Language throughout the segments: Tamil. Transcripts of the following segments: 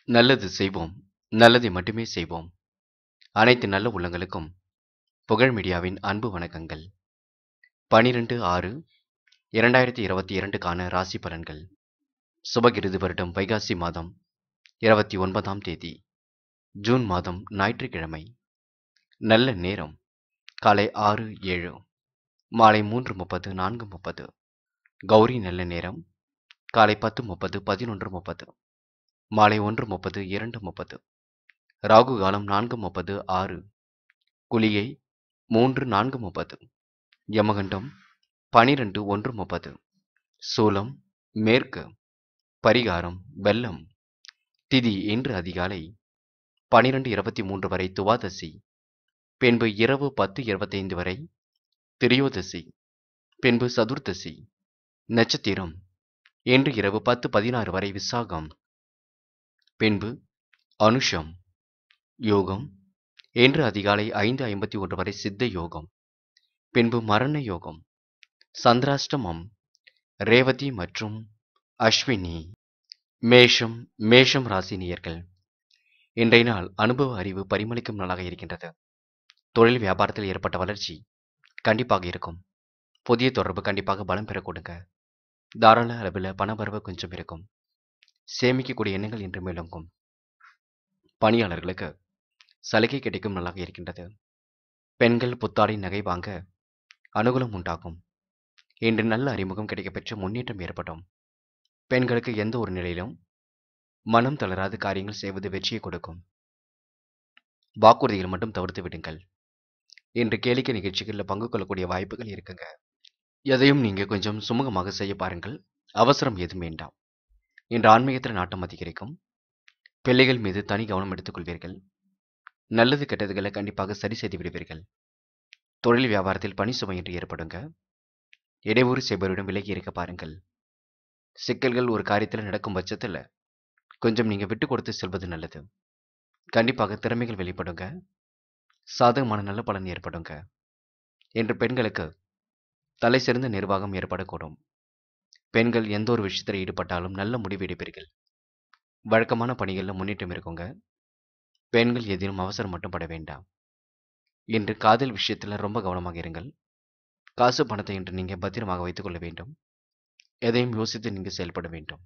நல்லது செய்வோம் நல்லதை மட்டுமே செய்வோம் அனைத்து நல்ல உள்ளங்களுக்கும் புகழ் மீடியாவின் அன்பு வணக்கங்கள் பனிரெண்டு ஆறு இரண்டாயிரத்தி இருபத்தி இரண்டுக்கான ராசி பலன்கள் சுபகிருது வருடம் வைகாசி மாதம் இருபத்தி ஒன்பதாம் தேதி ஜூன் மாதம் ஞாயிற்றுக்கிழமை நல்ல நேரம் காலை ஆறு ஏழு மாலை மூன்று முப்பது நான்கு முப்பது கௌரி நல்ல நேரம் காலை பத்து முப்பது பதினொன்று முப்பது மாலை ஒன்று முப்பது இரண்டு முப்பது ராகு காலம் நான்கு முப்பது ஆறு குளிகை மூன்று நான்கு முப்பது யமகண்டம் பனிரெண்டு ஒன்று முப்பது சூலம் மேற்கு பரிகாரம் வெள்ளம் திதி இன்று அதிகாலை பனிரெண்டு இருபத்தி மூன்று வரை துவாதசி பின்பு இரவு பத்து இருபத்தைந்து வரை திரியோதசி பின்பு சதுர்த்தசி நட்சத்திரம் இன்று இரவு பத்து பதினாறு வரை விசாகம் பின்பு அனுஷம் யோகம் இன்று அதிகாலை ஐந்து ஐம்பத்தி ஒன்று வரை சித்த யோகம் பின்பு மரண யோகம் சந்திராஷ்டமம் ரேவதி மற்றும் அஸ்வினி மேஷம் மேஷம் ராசி நேயர்கள் இன்றைய நாள் அனுபவ அறிவு பரிமளிக்கும் நாளாக இருக்கின்றது தொழில் வியாபாரத்தில் ஏற்பட்ட வளர்ச்சி கண்டிப்பாக இருக்கும் புதிய தொடர்பு கண்டிப்பாக பலம் பெற கொடுங்க தாராள அளவில் பணவரவு கொஞ்சம் இருக்கும் சேமிக்கக்கூடிய எண்ணங்கள் என்று மேலோங்கும் பணியாளர்களுக்கு சலுகை கிடைக்கும் நல்லாக இருக்கின்றது பெண்கள் புத்தாடை நகை வாங்க அனுகூலம் உண்டாகும் இன்று நல்ல அறிமுகம் கிடைக்கப்பெற்று முன்னேற்றம் ஏற்படும் பெண்களுக்கு எந்த ஒரு நிலையிலும் மனம் தளராத காரியங்கள் செய்வது வெற்றியை கொடுக்கும் வாக்குறுதிகள் மட்டும் தவிர்த்து விடுங்கள் இன்று கேளிக்கை நிகழ்ச்சிகளில் பங்கு கொள்ளக்கூடிய வாய்ப்புகள் இருக்குங்க எதையும் நீங்க கொஞ்சம் சுமூகமாக செய்ய பாருங்கள் அவசரம் எதுவும் வேண்டாம் இன்று ஆன்மீகத்தில் நாட்டம் அதிகரிக்கும் பிள்ளைகள் மீது தனி கவனம் எடுத்துக்கொள்வீர்கள் நல்லது கெட்டதுகளை கண்டிப்பாக சரி செய்து விடுவீர்கள் தொழில் வியாபாரத்தில் பணி சுமை என்று ஏற்படுங்க இடையூறு செய்பவரிடம் விலகி இருக்க பாருங்கள் சிக்கல்கள் ஒரு காரியத்தில் நடக்கும் பட்சத்தில் கொஞ்சம் நீங்க விட்டு கொடுத்து செல்வது நல்லது கண்டிப்பாக திறமைகள் வெளிப்படுங்க சாதகமான நல்ல பலன் ஏற்படுங்க என்று பெண்களுக்கு தலை சிறந்த நிர்வாகம் ஏற்படக்கூடும் பெண்கள் எந்த ஒரு விஷயத்தில் ஈடுபட்டாலும் நல்ல முடிவு எடுப்பீர்கள் வழக்கமான பணிகளில் முன்னேற்றம் இருக்குங்க பெண்கள் எதிலும் அவசரம் மட்டும் பட வேண்டாம் இன்று காதல் விஷயத்தில் ரொம்ப கவனமாக இருங்கள் காசு பணத்தை இன்று நீங்கள் பத்திரமாக வைத்துக்கொள்ள வேண்டும் எதையும் யோசித்து நீங்கள் செயல்பட வேண்டும்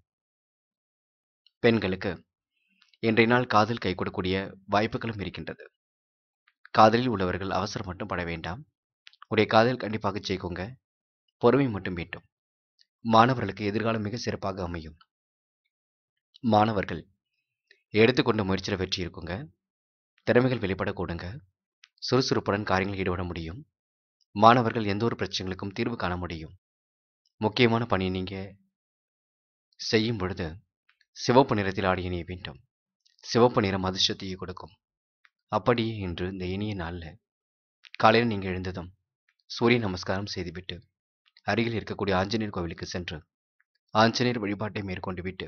பெண்களுக்கு இன்றைய நாள் காதல் கை கொடுக்கக்கூடிய வாய்ப்புகளும் இருக்கின்றது காதலில் உள்ளவர்கள் அவசரம் மட்டும் பட வேண்டாம் உடைய காதல் கண்டிப்பாக ஜெயிக்குங்க பொறுமை மட்டும் வேண்டும் மாணவர்களுக்கு எதிர்காலம் மிக சிறப்பாக அமையும் மாணவர்கள் எடுத்துக்கொண்ட முயற்சியில் வெற்றி இருக்குங்க திறமைகள் வெளிப்பட கூடுங்க சுறுசுறுப்புடன் காரியங்களில் ஈடுபட முடியும் மாணவர்கள் எந்த ஒரு பிரச்சனைகளுக்கும் தீர்வு காண முடியும் முக்கியமான பணியை நீங்கள் செய்யும் பொழுது சிவப்பு நிறத்தில் ஆடி இணைய வேண்டும் சிவப்பு நிறம் அதிர்ஷ்டத்தையே கொடுக்கும் அப்படியே இன்று இந்த இனிய நாளில் காலையில் நீங்கள் எழுந்ததும் சூரிய நமஸ்காரம் செய்துவிட்டு அருகில் இருக்கக்கூடிய ஆஞ்சநேயர் கோவிலுக்கு சென்று ஆஞ்சநேயர் வழிபாட்டை மேற்கொண்டு விட்டு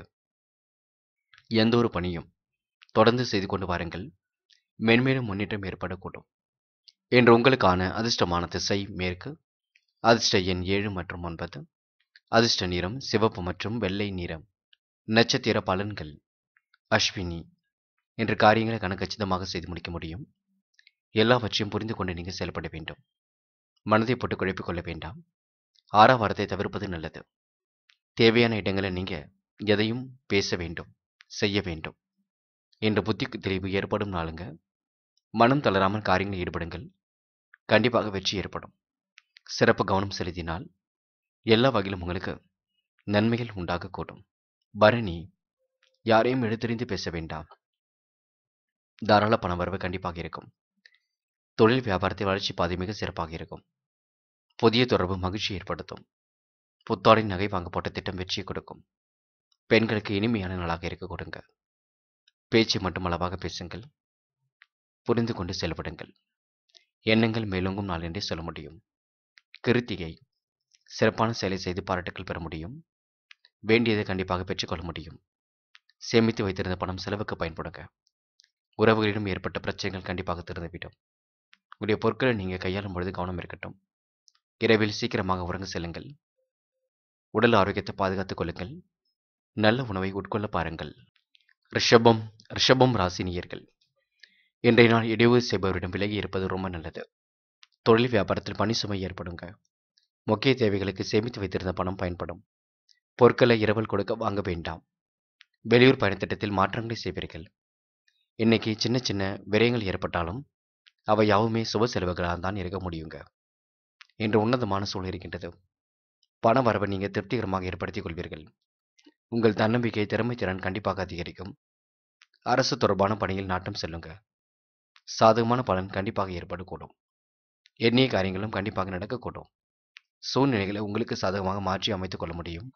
எந்த ஒரு பணியும் தொடர்ந்து செய்து கொண்டு வாருங்கள் மென்மேலும் முன்னேற்றம் ஏற்படக்கூடும் என்று உங்களுக்கான அதிர்ஷ்டமான திசை மேற்கு அதிர்ஷ்ட எண் ஏழு மற்றும் ஒன்பது அதிர்ஷ்ட நிறம் சிவப்பு மற்றும் வெள்ளை நிறம் நட்சத்திர பலன்கள் அஸ்வினி என்ற காரியங்களை கணக்கச்சிதமாக செய்து முடிக்க முடியும் எல்லாவற்றையும் புரிந்து கொண்டு நீங்கள் செயல்பட வேண்டும் மனதை போட்டு குழப்பிக் கொள்ள வேண்டாம் ஆறாவாரத்தை தவிர்ப்பது நல்லது தேவையான இடங்களில் நீங்கள் எதையும் பேச வேண்டும் செய்ய வேண்டும் என்ற புத்தி தெளிவு ஏற்படும் நாளுங்க மனம் தளராமல் காரியங்களில் ஈடுபடுங்கள் கண்டிப்பாக வெற்றி ஏற்படும் சிறப்பு கவனம் செலுத்தினால் எல்லா வகையிலும் உங்களுக்கு நன்மைகள் உண்டாகக்கூடும் பரணி யாரையும் எடுத்தறிந்து பேச வேண்டாம் தாராள பண வரவு கண்டிப்பாக இருக்கும் தொழில் வியாபாரத்தில் வளர்ச்சி பாதை மிக சிறப்பாக இருக்கும் புதிய தொடர்பு மகிழ்ச்சி ஏற்படுத்தும் புத்தாடை நகை வாங்கப்பட்ட திட்டம் வெற்றியை கொடுக்கும் பெண்களுக்கு இனிமையான நாளாக இருக்க கொடுங்க பேச்சு மட்டும் அளவாக பேசுங்கள் புரிந்து கொண்டு செயல்படுங்கள் எண்ணங்கள் மேலோங்கும் நாள் என்றே சொல்ல முடியும் கிருத்திகை சிறப்பான செயலை செய்து பாராட்டுகள் பெற முடியும் வேண்டியதை கண்டிப்பாக பெற்றுக்கொள்ள முடியும் சேமித்து வைத்திருந்த பணம் செலவுக்கு பயன்படுங்க உறவுகளிடம் ஏற்பட்ட பிரச்சனைகள் கண்டிப்பாக திறந்துவிடும் உடைய பொருட்களை நீங்கள் கையாளும் பொழுது கவனம் இருக்கட்டும் இரவில் சீக்கிரமாக உறங்க செல்லுங்கள் உடல் ஆரோக்கியத்தை பாதுகாத்துக் கொள்ளுங்கள் நல்ல உணவை உட்கொள்ள பாருங்கள் ரிஷபம் ரிஷபம் ராசி நேயர்கள் இன்றைய நாள் இடையூறு செய்பவரிடம் விலகி இருப்பது ரொம்ப நல்லது தொழில் வியாபாரத்தில் பணி சுமை ஏற்படுங்க முக்கிய தேவைகளுக்கு சேமித்து வைத்திருந்த பணம் பயன்படும் பொருட்களை இரவல் கொடுக்க வாங்க வேண்டாம் வெளியூர் பயணத்திட்டத்தில் மாற்றங்களை செய்வீர்கள் இன்னைக்கு சின்ன சின்ன விரயங்கள் ஏற்பட்டாலும் அவை யாவுமே சுப செலவுகளாக தான் இருக்க முடியுங்க இன்று உன்னதமான சூழல் இருக்கின்றது பண வரவை நீங்கள் திருப்திகரமாக ஏற்படுத்திக் கொள்வீர்கள் உங்கள் தன்னம்பிக்கை திறமை திறன் கண்டிப்பாக அதிகரிக்கும் அரசு தொடர்பான பணியில் நாட்டம் செல்லுங்க சாதகமான பலன் கண்டிப்பாக ஏற்படக்கூடும் எண்ணிய காரியங்களும் கண்டிப்பாக நடக்கக்கூடும் சூழ்நிலைகளை உங்களுக்கு சாதகமாக மாற்றி அமைத்துக் கொள்ள முடியும்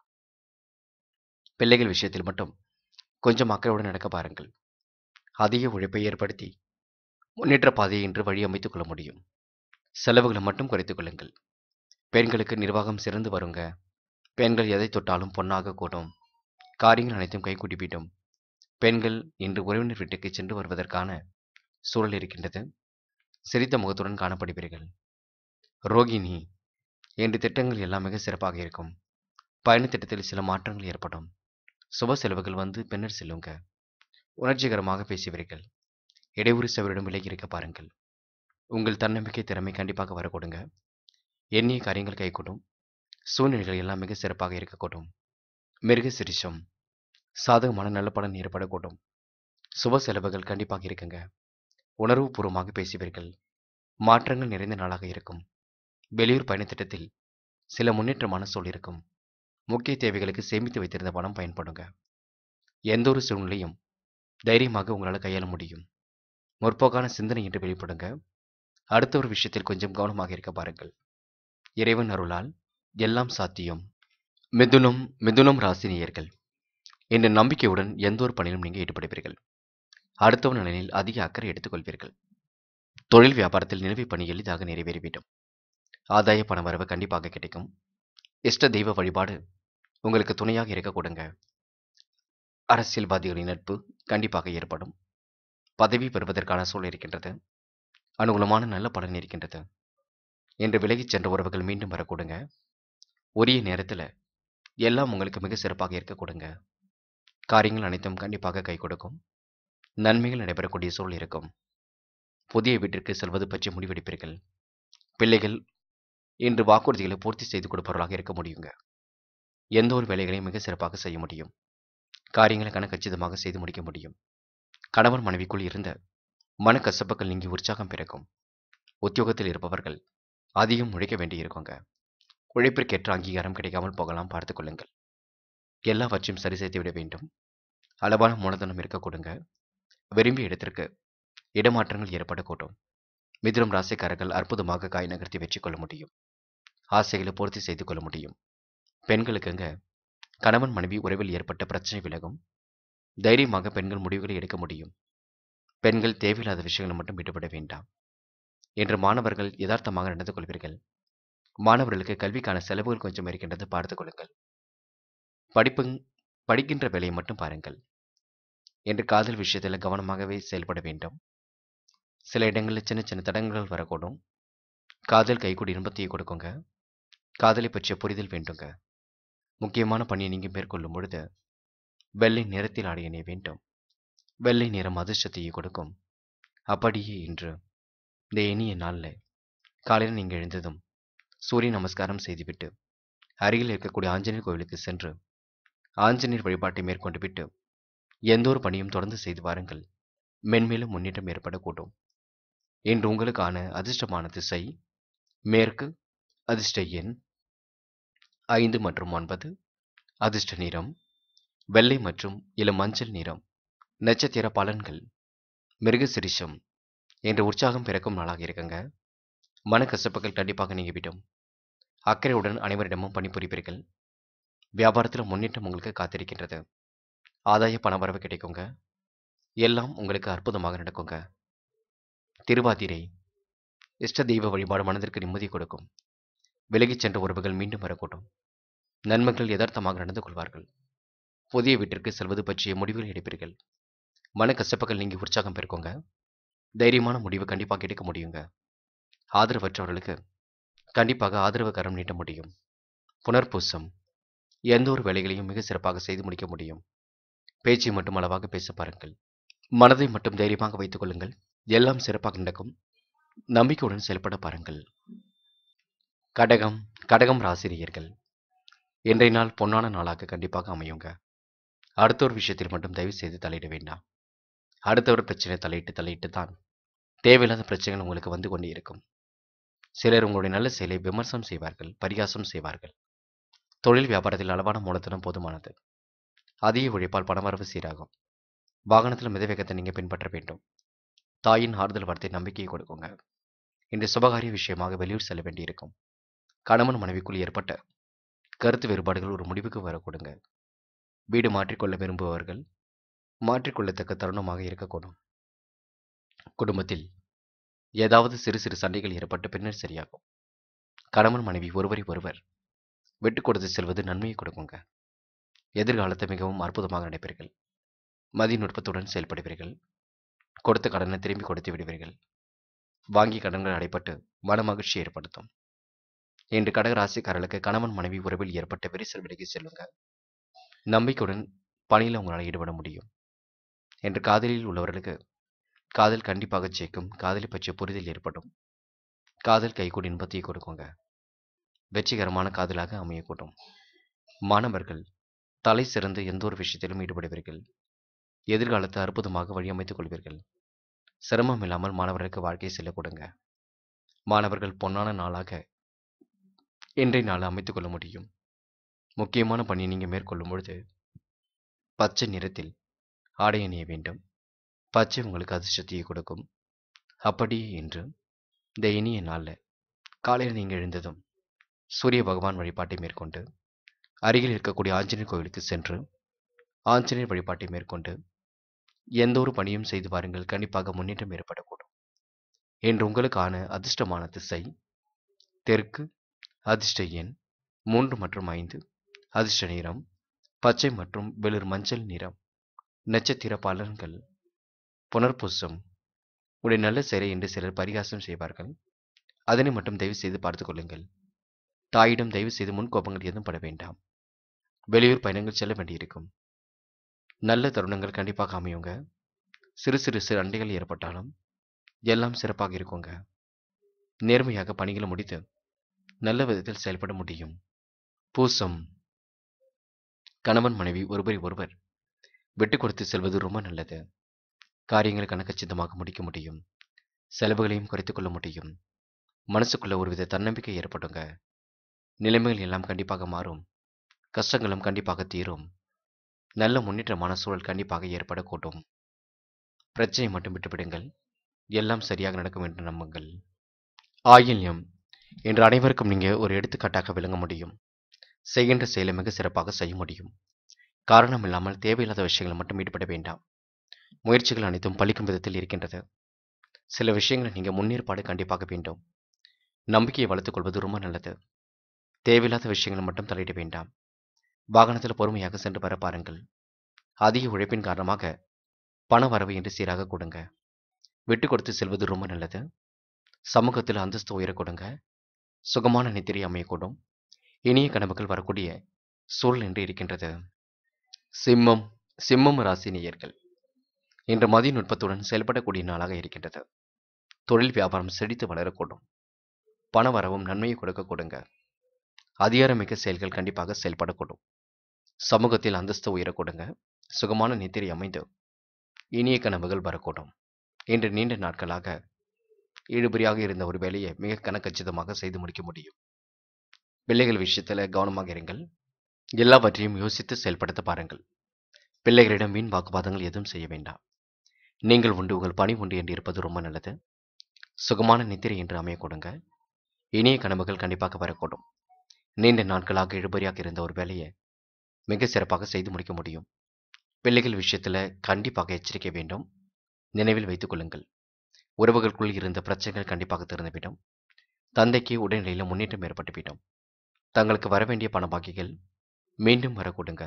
பிள்ளைகள் விஷயத்தில் மட்டும் கொஞ்சம் அக்கறையுடன் நடக்க பாருங்கள் அதிக உழைப்பை ஏற்படுத்தி முன்னேற்ற பாதையை இன்று வழி அமைத்துக் கொள்ள முடியும் செலவுகளை மட்டும் குறைத்துக் கொள்ளுங்கள் பெண்களுக்கு நிர்வாகம் சிறந்து வருங்க பெண்கள் எதை தொட்டாலும் பொன்னாக கூடும் காரியங்கள் அனைத்தும் கைகூட்டிவிடும் பெண்கள் இன்று உறவினர் வீட்டுக்கு சென்று வருவதற்கான சூழல் இருக்கின்றது சிரித்த முகத்துடன் காணப்படுவீர்கள் ரோகிணி என்று திட்டங்கள் எல்லாம் மிக சிறப்பாக இருக்கும் பயண திட்டத்தில் சில மாற்றங்கள் ஏற்படும் சுப செலவுகள் வந்து பின்னர் செல்லுங்க உணர்ச்சிகரமாக பேசுவீர்கள் இடையூறு செவரிடம் விலகி இருக்க பாருங்கள் உங்கள் தன்னம்பிக்கை திறமை கண்டிப்பாக வரக்கூடுங்க எண்ணிய காரியங்கள் கைகூடும் சூழ்நிலைகள் எல்லாம் மிக சிறப்பாக இருக்கக்கூடும் மிருக சிரிஷம் சாதகமான நல்ல பலன் ஏற்படக்கூடும் சுப செலவுகள் கண்டிப்பாக இருக்குங்க உணர்வுபூர்வமாக பேசுவீர்கள் மாற்றங்கள் நிறைந்த நாளாக இருக்கும் வெளியூர் பயணத்திட்டத்தில் சில முன்னேற்றமான சூழல் இருக்கும் முக்கிய தேவைகளுக்கு சேமித்து வைத்திருந்த பணம் பயன்படுங்க எந்த ஒரு சூழ்நிலையும் தைரியமாக உங்களால் கையாள முடியும் முற்போக்கான சிந்தனை என்று வெளிப்படுங்க அடுத்த ஒரு விஷயத்தில் கொஞ்சம் கவனமாக இருக்க பாருங்கள் இறைவன் அருளால் எல்லாம் சாத்தியம் மிதுனம் மிதுனம் ராசினியர்கள் என்ற நம்பிக்கையுடன் எந்த ஒரு பணியிலும் நீங்கள் ஈடுபடுவீர்கள் அடுத்தவன் நலனில் அதிக அக்கறை எடுத்துக்கொள்வீர்கள் தொழில் வியாபாரத்தில் நிலவி பணி எளிதாக நிறைவேறிவிடும் ஆதாய பண வரவு கண்டிப்பாக கிடைக்கும் இஷ்ட தெய்வ வழிபாடு உங்களுக்கு துணையாக இருக்க கொடுங்க அரசியல்வாதிகளின் நட்பு கண்டிப்பாக ஏற்படும் பதவி பெறுவதற்கான சூழல் இருக்கின்றது அனுகூலமான நல்ல பலன் இருக்கின்றது என்று விலகிச் சென்ற உறவுகள் மீண்டும் வரக்கூடுங்க உரிய நேரத்தில் எல்லாம் உங்களுக்கு மிக சிறப்பாக இருக்க கொடுங்க காரியங்கள் அனைத்தும் கண்டிப்பாக கை கொடுக்கும் நன்மைகள் நடைபெறக்கூடிய சூழல் இருக்கும் புதிய வீட்டிற்கு செல்வது பற்றி முடிவெடுப்பீர்கள் பிள்ளைகள் இன்று வாக்குறுதிகளை பூர்த்தி செய்து கொடுப்பவர்களாக இருக்க முடியுங்க எந்த ஒரு வேலைகளையும் மிக சிறப்பாக செய்ய முடியும் காரியங்களை கணக்கச்சிதமாக செய்து முடிக்க முடியும் கணவன் மனைவிக்குள் இருந்த மனக்கசப்புகள் நீங்கி உற்சாகம் பிறக்கும் உத்தியோகத்தில் இருப்பவர்கள் அதிகம் உழைக்க வேண்டியிருக்குங்க உழைப்பிற்கேற்ற அங்கீகாரம் கிடைக்காமல் போகலாம் பார்த்துக் கொள்ளுங்கள் எல்லாவற்றையும் சரி செய்து விட வேண்டும் அளவான மூலதனம் இருக்க கொடுங்க விரும்பிய இடத்திற்கு இடமாற்றங்கள் ஏற்படக்கூடும் மிதுனம் ராசிக்காரர்கள் அற்புதமாக காய் நகர்த்தி வெற்றி கொள்ள முடியும் ஆசைகளை பூர்த்தி செய்து கொள்ள முடியும் பெண்களுக்குங்க கணவன் மனைவி உறவில் ஏற்பட்ட பிரச்சனை விலகும் தைரியமாக பெண்கள் முடிவுகளை எடுக்க முடியும் பெண்கள் தேவையில்லாத விஷயங்களை மட்டும் ஈடுபட வேண்டாம் என்று மாணவர்கள் யதார்த்தமாக நடந்து கொள்வீர்கள் மாணவர்களுக்கு கல்விக்கான செலவுகள் கொஞ்சம் இருக்கின்றது பார்த்துக் கொள்ளுங்கள் படிப்பு படிக்கின்ற வேலையை மட்டும் பாருங்கள் என்று காதல் விஷயத்தில் கவனமாகவே செயல்பட வேண்டும் சில இடங்களில் சின்ன சின்ன தடங்கல்கள் வரக்கூடும் காதல் கைகூடி இன்பத்தையே கொடுக்குங்க காதலை பற்றிய புரிதல் வேண்டுங்க முக்கியமான பணியை நீங்கள் மேற்கொள்ளும் பொழுது வெள்ளை நிறத்தில் ஆடையணை வேண்டும் வெள்ளை நிறம் அதிர்ஷ்டத்தையே கொடுக்கும் அப்படியே இன்று இந்த இனிய நாளில் காலையில் நீங்கள் எழுந்ததும் சூரிய நமஸ்காரம் செய்துவிட்டு அருகில் இருக்கக்கூடிய ஆஞ்சநேயர் கோவிலுக்கு சென்று ஆஞ்சநேயர் வழிபாட்டை மேற்கொண்டு விட்டு எந்த ஒரு பணியும் தொடர்ந்து செய்து வாருங்கள் மென்மேலும் முன்னேற்றம் ஏற்படக்கூடும் இன்று உங்களுக்கான அதிர்ஷ்டமான திசை மேற்கு அதிர்ஷ்ட எண் ஐந்து மற்றும் ஒன்பது அதிர்ஷ்ட நிறம் வெள்ளை மற்றும் இளம் மஞ்சள் நிறம் நட்சத்திர பலன்கள் மிருகசிரிஷம் என்ற உற்சாகம் பிறக்கும் நாளாக இருக்குங்க மனக்கசப்புகள் கண்டிப்பாக நீங்கிவிடும் அக்கறையுடன் அனைவரிடமும் பணிபுரிப்பீர்கள் வியாபாரத்தில் முன்னேற்றம் உங்களுக்கு காத்திருக்கின்றது ஆதாய பணவரவு கிடைக்குங்க எல்லாம் உங்களுக்கு அற்புதமாக நடக்குங்க திருவாதிரை இஷ்ட தெய்வ வழிபாடு மனதிற்கு நிம்மதி கொடுக்கும் விலகிச் சென்ற உறவுகள் மீண்டும் வரக்கூடும் நன்மைகள் யதார்த்தமாக நடந்து கொள்வார்கள் புதிய வீட்டிற்கு செல்வது பற்றிய முடிவுகள் எடுப்பீர்கள் மனக்கசப்புகள் நீங்கி உற்சாகம் பெருக்குங்க தைரியமான முடிவு கண்டிப்பாக எடுக்க முடியுங்க ஆதரவற்றவர்களுக்கு கண்டிப்பாக ஆதரவு கரம் நீட்ட முடியும் புனர்பூசம் எந்த ஒரு வேலைகளையும் மிக சிறப்பாக செய்து முடிக்க முடியும் பேச்சை மட்டும் அளவாக பேச பாருங்கள் மனதை மட்டும் தைரியமாக வைத்துக் கொள்ளுங்கள் எல்லாம் சிறப்பாக நடக்கும் நம்பிக்கையுடன் செயல்பட பாருங்கள் கடகம் கடகம் ராசிரியர்கள் இன்றைய நாள் பொன்னான நாளாக கண்டிப்பாக அமையுங்க அடுத்த ஒரு விஷயத்தில் மட்டும் தயவு செய்து தலையிட வேண்டாம் அடுத்த ஒரு பிரச்சனை தலையிட்டு தலையிட்டு தான் தேவையில்லாத பிரச்சனைகள் உங்களுக்கு வந்து கொண்டே இருக்கும் சிலர் உங்களுடைய நல்ல செயலை விமர்சனம் செய்வார்கள் பரிகாசம் செய்வார்கள் தொழில் வியாபாரத்தில் அளவான மூலத்தனம் போதுமானது அதிக உழைப்பால் பணவரவு சீராகும் வாகனத்தில் மிதவேகத்தை நீங்கள் பின்பற்ற வேண்டும் தாயின் ஆறுதல் வார்த்தை நம்பிக்கையை கொடுக்குங்க இன்று சுபகாரிய விஷயமாக வெளியூர் செல்ல வேண்டியிருக்கும் கணவன் மனைவிக்குள் ஏற்பட்ட கருத்து வேறுபாடுகள் ஒரு முடிவுக்கு வரக்கூடுங்க வீடு மாற்றிக்கொள்ள விரும்புபவர்கள் மாற்றிக்கொள்ளத்தக்க தருணமாக இருக்கக்கூடும் குடும்பத்தில் ஏதாவது சிறு சிறு சண்டைகள் ஏற்பட்டு பின்னர் சரியாகும் கணவன் மனைவி ஒருவரை ஒருவர் விட்டு கொடுத்து செல்வது நன்மையை கொடுக்குங்க எதிர்காலத்தை மிகவும் அற்புதமாக நடைபெறுங்கள் மதி நுட்பத்துடன் செயல்படுவீர்கள் கொடுத்த கடனை திரும்பி கொடுத்து விடுவீர்கள் வாங்கி கடன்கள் அடைப்பட்டு மன மகிழ்ச்சி ஏற்படுத்தும் இன்று கடகராசிக்காரர்களுக்கு கணவன் மனைவி உறவில் ஏற்பட்ட விரிசல் விலகி செல்லுங்க நம்பிக்கையுடன் பணியில் உங்களால் ஈடுபட முடியும் என்று காதலில் உள்ளவர்களுக்கு காதல் கண்டிப்பாக ஜெயிக்கும் காதலை பற்றிய புரிதல் ஏற்படும் காதல் கைகூடி இன்பத்தை கொடுக்குங்க வெற்றிகரமான காதலாக அமையக்கூடும் மாணவர்கள் தலை சிறந்து எந்த ஒரு விஷயத்திலும் ஈடுபடுவீர்கள் எதிர்காலத்தை அற்புதமாக வழியமைத்துக் கொள்வீர்கள் சிரமம் இல்லாமல் மாணவர்களுக்கு வாழ்க்கை செல்ல கொடுங்க மாணவர்கள் பொன்னான நாளாக இன்றைய நாள் அமைத்துக் கொள்ள முடியும் முக்கியமான பணியை நீங்கள் மேற்கொள்ளும் பொழுது பச்சை நிறத்தில் ஆடை அணிய வேண்டும் பச்சை உங்களுக்கு அதிர்ஷ்டத்தையே கொடுக்கும் அப்படியே இன்று இந்த இனிய நாளில் காலையில் நீங்கள் எழுந்ததும் சூரிய பகவான் வழிபாட்டை மேற்கொண்டு அருகில் இருக்கக்கூடிய ஆஞ்சநேயர் கோவிலுக்கு சென்று ஆஞ்சநேயர் வழிபாட்டை மேற்கொண்டு எந்த ஒரு பணியும் செய்து பாருங்கள் கண்டிப்பாக முன்னேற்றம் ஏற்படக்கூடும் என்று உங்களுக்கான அதிர்ஷ்டமான திசை தெற்கு அதிர்ஷ்ட எண் மூன்று மற்றும் ஐந்து அதிர்ஷ்ட நிறம் பச்சை மற்றும் வெளிர் மஞ்சள் நிறம் நட்சத்திர பலன்கள் புனர்பூசம் உடைய நல்ல செயலை என்று சிலர் பரிகாசம் செய்வார்கள் அதனை மட்டும் தயவு செய்து பார்த்துக் கொள்ளுங்கள் தாயிடம் தயவு செய்து முன்கோபங்கள் எதுவும் பட வேண்டாம் வெளியூர் பயணங்கள் செல்ல வேண்டியிருக்கும் நல்ல தருணங்கள் கண்டிப்பாக அமையுங்க சிறு சிறு சிறு அண்டைகள் ஏற்பட்டாலும் எல்லாம் சிறப்பாக இருக்குங்க நேர்மையாக பணிகளை முடித்து நல்ல விதத்தில் செயல்பட முடியும் பூசம் கணவன் மனைவி ஒருவரை ஒருவர் விட்டு கொடுத்து செல்வது ரொம்ப நல்லது காரியங்களை கணக்கச்சிதமாக முடிக்க முடியும் செலவுகளையும் குறைத்துக் கொள்ள முடியும் மனசுக்குள்ள ஒருவித தன்னம்பிக்கை ஏற்படுங்க நிலைமைகள் எல்லாம் கண்டிப்பாக மாறும் கஷ்டங்களும் கண்டிப்பாக தீரும் நல்ல முன்னேற்றமான சூழல் கண்டிப்பாக ஏற்படக்கூடும் பிரச்சனை மட்டும் விட்டுவிடுங்கள் எல்லாம் சரியாக நடக்கும் என்று நம்புங்கள் ஆயில்யம் என்று அனைவருக்கும் நீங்கள் ஒரு எடுத்துக்காட்டாக விளங்க முடியும் செய்கின்ற செயலை மிக சிறப்பாக செய்ய முடியும் காரணம் இல்லாமல் தேவையில்லாத விஷயங்களை மட்டும் ஈடுபட வேண்டாம் முயற்சிகள் அனைத்தும் பலிக்கும் விதத்தில் இருக்கின்றது சில விஷயங்களை நீங்கள் முன்னேற்பாடு கண்டிப்பாக வேண்டும் நம்பிக்கையை வளர்த்துக் கொள்வது ரொம்ப நல்லது தேவையில்லாத விஷயங்களை மட்டும் தலையிட வேண்டாம் வாகனத்தில் பொறுமையாக சென்று வர பாருங்கள் அதிக உழைப்பின் காரணமாக பண வரவு என்று சீராக கொடுங்க விட்டு கொடுத்து செல்வது ரொம்ப நல்லது சமூகத்தில் அந்தஸ்து உயர கொடுங்க சுகமான நித்திரை அமையக்கூடும் இனிய கனவுகள் வரக்கூடிய சூழல் என்று இருக்கின்றது சிம்மம் சிம்மம் ராசி நேயர்கள் இன்று மதிய நுட்பத்துடன் செயல்படக்கூடிய நாளாக இருக்கின்றது தொழில் வியாபாரம் செழித்து வளரக்கூடும் பண வரவும் நன்மையை கொடுக்க கொடுங்க அதிகாரமிக்க செயல்கள் கண்டிப்பாக செயல்படக்கூடும் சமூகத்தில் அந்தஸ்து உயர கொடுங்க சுகமான நித்திரை அமைந்து இனிய கனவுகள் வரக்கூடும் இன்று நீண்ட நாட்களாக இழுபறியாக இருந்த ஒரு வேலையை மிக கனக்கச்சிதமாக செய்து முடிக்க முடியும் பிள்ளைகள் விஷயத்தில் கவனமாக இருங்கள் எல்லாவற்றையும் யோசித்து செயல்படுத்த பாருங்கள் பிள்ளைகளிடம் வீண் வாக்குவாதங்கள் எதுவும் செய்ய வேண்டாம் நீங்கள் உண்டு உங்கள் பணி உண்டு என்று இருப்பது ரொம்ப நல்லது சுகமான நித்திரை என்று அமைய கொடுங்க இனிய கனவுகள் கண்டிப்பாக வரக்கூடும் நீண்ட நாட்களாக இழுபறியாக இருந்த ஒரு வேலையை மிக சிறப்பாக செய்து முடிக்க முடியும் பிள்ளைகள் விஷயத்தில் கண்டிப்பாக எச்சரிக்கை வேண்டும் நினைவில் வைத்துக் கொள்ளுங்கள் உறவுகளுக்குள் இருந்த பிரச்சனைகள் கண்டிப்பாக திறந்துவிடும் தந்தைக்கு உடல்நிலையில் முன்னேற்றம் ஏற்பட்டுவிடும் தங்களுக்கு வர வேண்டிய பண பாக்கிகள் மீண்டும் வரக்கூடுங்க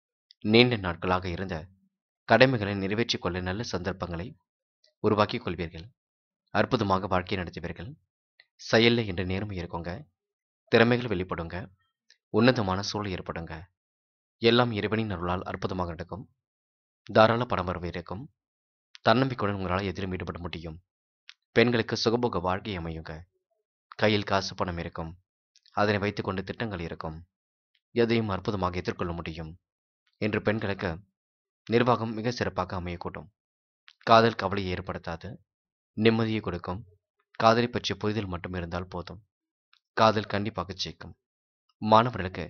நீண்ட நாட்களாக இருந்த கடமைகளை நிறைவேற்றிக் கொள்ள நல்ல சந்தர்ப்பங்களை உருவாக்கிக் கொள்வீர்கள் அற்புதமாக வாழ்க்கை நடத்துவீர்கள் செயலில் என்ற நேர்மை இருக்குங்க திறமைகள் வெளிப்படுங்க உன்னதமான சூழல் ஏற்படுங்க எல்லாம் இறைவனின் அருளால் அற்புதமாக நடக்கும் தாராள பணம் வரவு இருக்கும் தன்னம்பிக்கையுடன் உங்களால் எதிலும் ஈடுபட முடியும் பெண்களுக்கு சுகபோக வாழ்க்கை அமையுங்க கையில் காசு பணம் இருக்கும் அதனை வைத்துக்கொண்டு திட்டங்கள் இருக்கும் எதையும் அற்புதமாக எதிர்கொள்ள முடியும் என்று பெண்களுக்கு நிர்வாகம் மிக சிறப்பாக அமையக்கூடும் காதல் கவலையை ஏற்படுத்தாது நிம்மதியை கொடுக்கும் காதலை பற்றிய புரிதல் மட்டும் இருந்தால் போதும் காதல் கண்டிப்பாக ஜெயிக்கும் மாணவர்களுக்கு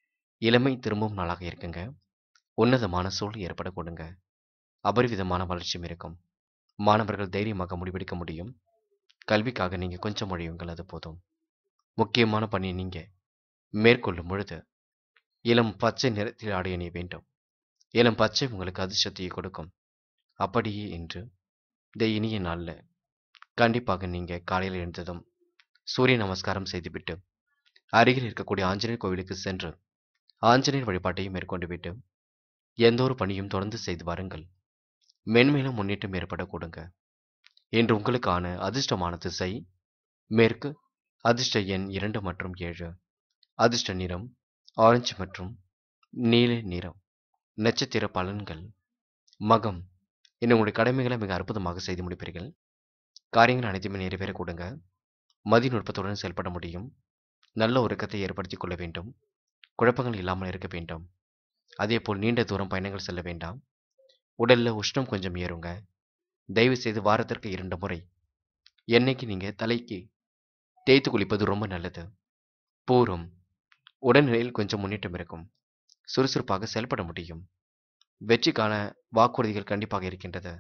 இளமை திரும்பும் நாளாக இருக்குங்க உன்னதமான சூழல் ஏற்படக்கூடுங்க அபரிவிதமான வளர்ச்சியும் இருக்கும் மாணவர்கள் தைரியமாக முடிவெடுக்க முடியும் கல்விக்காக நீங்க கொஞ்சம் மொழியுங்கள் அது போதும் முக்கியமான பணி நீங்க மேற்கொள்ளும் பொழுது இளம் பச்சை நிறத்தில் ஆடை அணிய வேண்டும் இளம் பச்சை உங்களுக்கு அதிர்ஷ்டத்தையே கொடுக்கும் அப்படியே என்று இந்த இனிய நாளில் கண்டிப்பாக நீங்க காலையில் எழுந்ததும் சூரிய நமஸ்காரம் செய்துவிட்டு அருகில் இருக்கக்கூடிய ஆஞ்சநேயர் கோவிலுக்கு சென்று ஆஞ்சநேயர் வழிபாட்டையும் மேற்கொண்டு விட்டு எந்த ஒரு பணியும் தொடர்ந்து செய்து வாருங்கள் மென்மேலும் முன்னேற்றம் ஏற்பட கொடுங்க இன்று உங்களுக்கான அதிர்ஷ்டமான திசை மேற்கு அதிர்ஷ்ட எண் இரண்டு மற்றும் ஏழு அதிர்ஷ்ட நிறம் ஆரஞ்சு மற்றும் நீல நிறம் நட்சத்திர பலன்கள் மகம் இன்னும் உங்களுடைய கடமைகளை மிக அற்புதமாக செய்து முடிப்பீர்கள் காரியங்கள் அனைத்துமே நிறைவேற கொடுங்க மதி நுட்பத்துடன் செயல்பட முடியும் நல்ல உறக்கத்தை ஏற்படுத்திக் கொள்ள வேண்டும் குழப்பங்கள் இல்லாமல் இருக்க வேண்டும் அதேபோல் நீண்ட தூரம் பயணங்கள் செல்ல வேண்டாம் உடல்ல உஷ்ணம் கொஞ்சம் ஏறுங்க தயவு செய்து வாரத்திற்கு இரண்டு முறை எண்ணெய்க்கு நீங்க தலைக்கு தேய்த்து குளிப்பது ரொம்ப நல்லது பூரம் உடல்நிலையில் கொஞ்சம் முன்னேற்றம் இருக்கும் சுறுசுறுப்பாக செயல்பட முடியும் வெற்றிக்கான வாக்குறுதிகள் கண்டிப்பாக இருக்கின்றது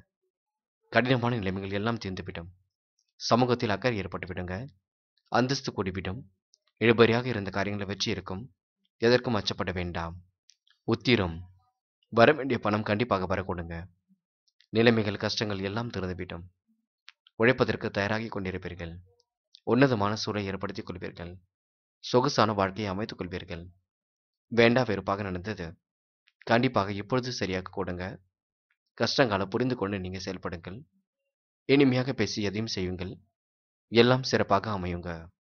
கடினமான நிலைமைகள் எல்லாம் தீர்ந்துவிடும் சமூகத்தில் அக்கறை ஏற்பட்டுவிடுங்க அந்தஸ்து கூடிவிடும் இழுபறியாக இருந்த காரியங்களில் வெற்றி இருக்கும் எதற்கும் அச்சப்பட வேண்டாம் உத்திரம் வர வேண்டிய பணம் கண்டிப்பாக வரக்கூடுங்க நிலைமைகள் கஷ்டங்கள் எல்லாம் திறந்துவிடும் உழைப்பதற்கு தயாராகி கொண்டிருப்பீர்கள் உன்னதமான சூழலை ஏற்படுத்திக் கொள்வீர்கள் சொகுசான வாழ்க்கையை அமைத்துக் கொள்வீர்கள் வேண்டா வெறுப்பாக நடந்தது கண்டிப்பாக இப்பொழுது சரியாக கொடுங்க கஷ்டங்கால புரிந்து கொண்டு நீங்க செயல்படுங்கள் இனிமையாக பேசி எதையும் செய்யுங்கள் எல்லாம் சிறப்பாக அமையுங்க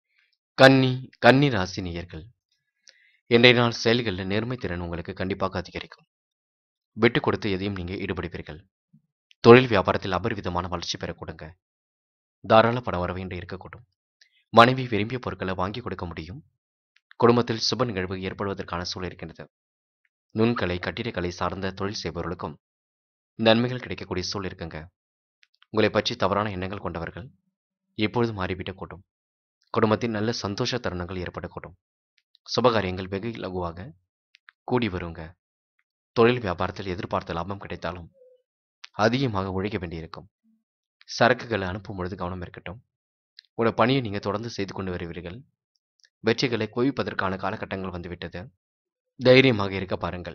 கன்னி கன்னி ராசி நேயர்கள் இன்றைய நாள் செயல்களில் நேர்மை திறன் உங்களுக்கு கண்டிப்பாக அதிகரிக்கும் விட்டு கொடுத்து எதையும் நீங்க ஈடுபடுவீர்கள் தொழில் வியாபாரத்தில் அபரிவிதமான வளர்ச்சி பெற கொடுங்க தாராள பண வரவு இன்று இருக்கக்கூடும் மனைவி விரும்பிய பொருட்களை வாங்கி கொடுக்க முடியும் குடும்பத்தில் சுப நிகழ்வு ஏற்படுவதற்கான சூழல் இருக்கின்றது நுண்கலை கட்டிடக்கலை சார்ந்த தொழில் செய்பவர்களுக்கும் நன்மைகள் கிடைக்கக்கூடிய சூழல் இருக்குங்க உங்களை பற்றி தவறான எண்ணங்கள் கொண்டவர்கள் இப்பொழுது மாறிவிடக்கூடும் குடும்பத்தில் நல்ல சந்தோஷ தருணங்கள் ஏற்படக்கூடும் சுபகாரியங்கள் வெகு இலகுவாக கூடி வருங்க தொழில் வியாபாரத்தில் எதிர்பார்த்த லாபம் கிடைத்தாலும் அதிகமாக உழைக்க வேண்டியிருக்கும் சரக்குகளை அனுப்பும் பொழுது கவனம் இருக்கட்டும் உங்களோட பணியை நீங்கள் தொடர்ந்து செய்து கொண்டு வருவீர்கள் வெற்றிகளை குவிப்பதற்கான காலகட்டங்கள் வந்துவிட்டது தைரியமாக இருக்க பாருங்கள்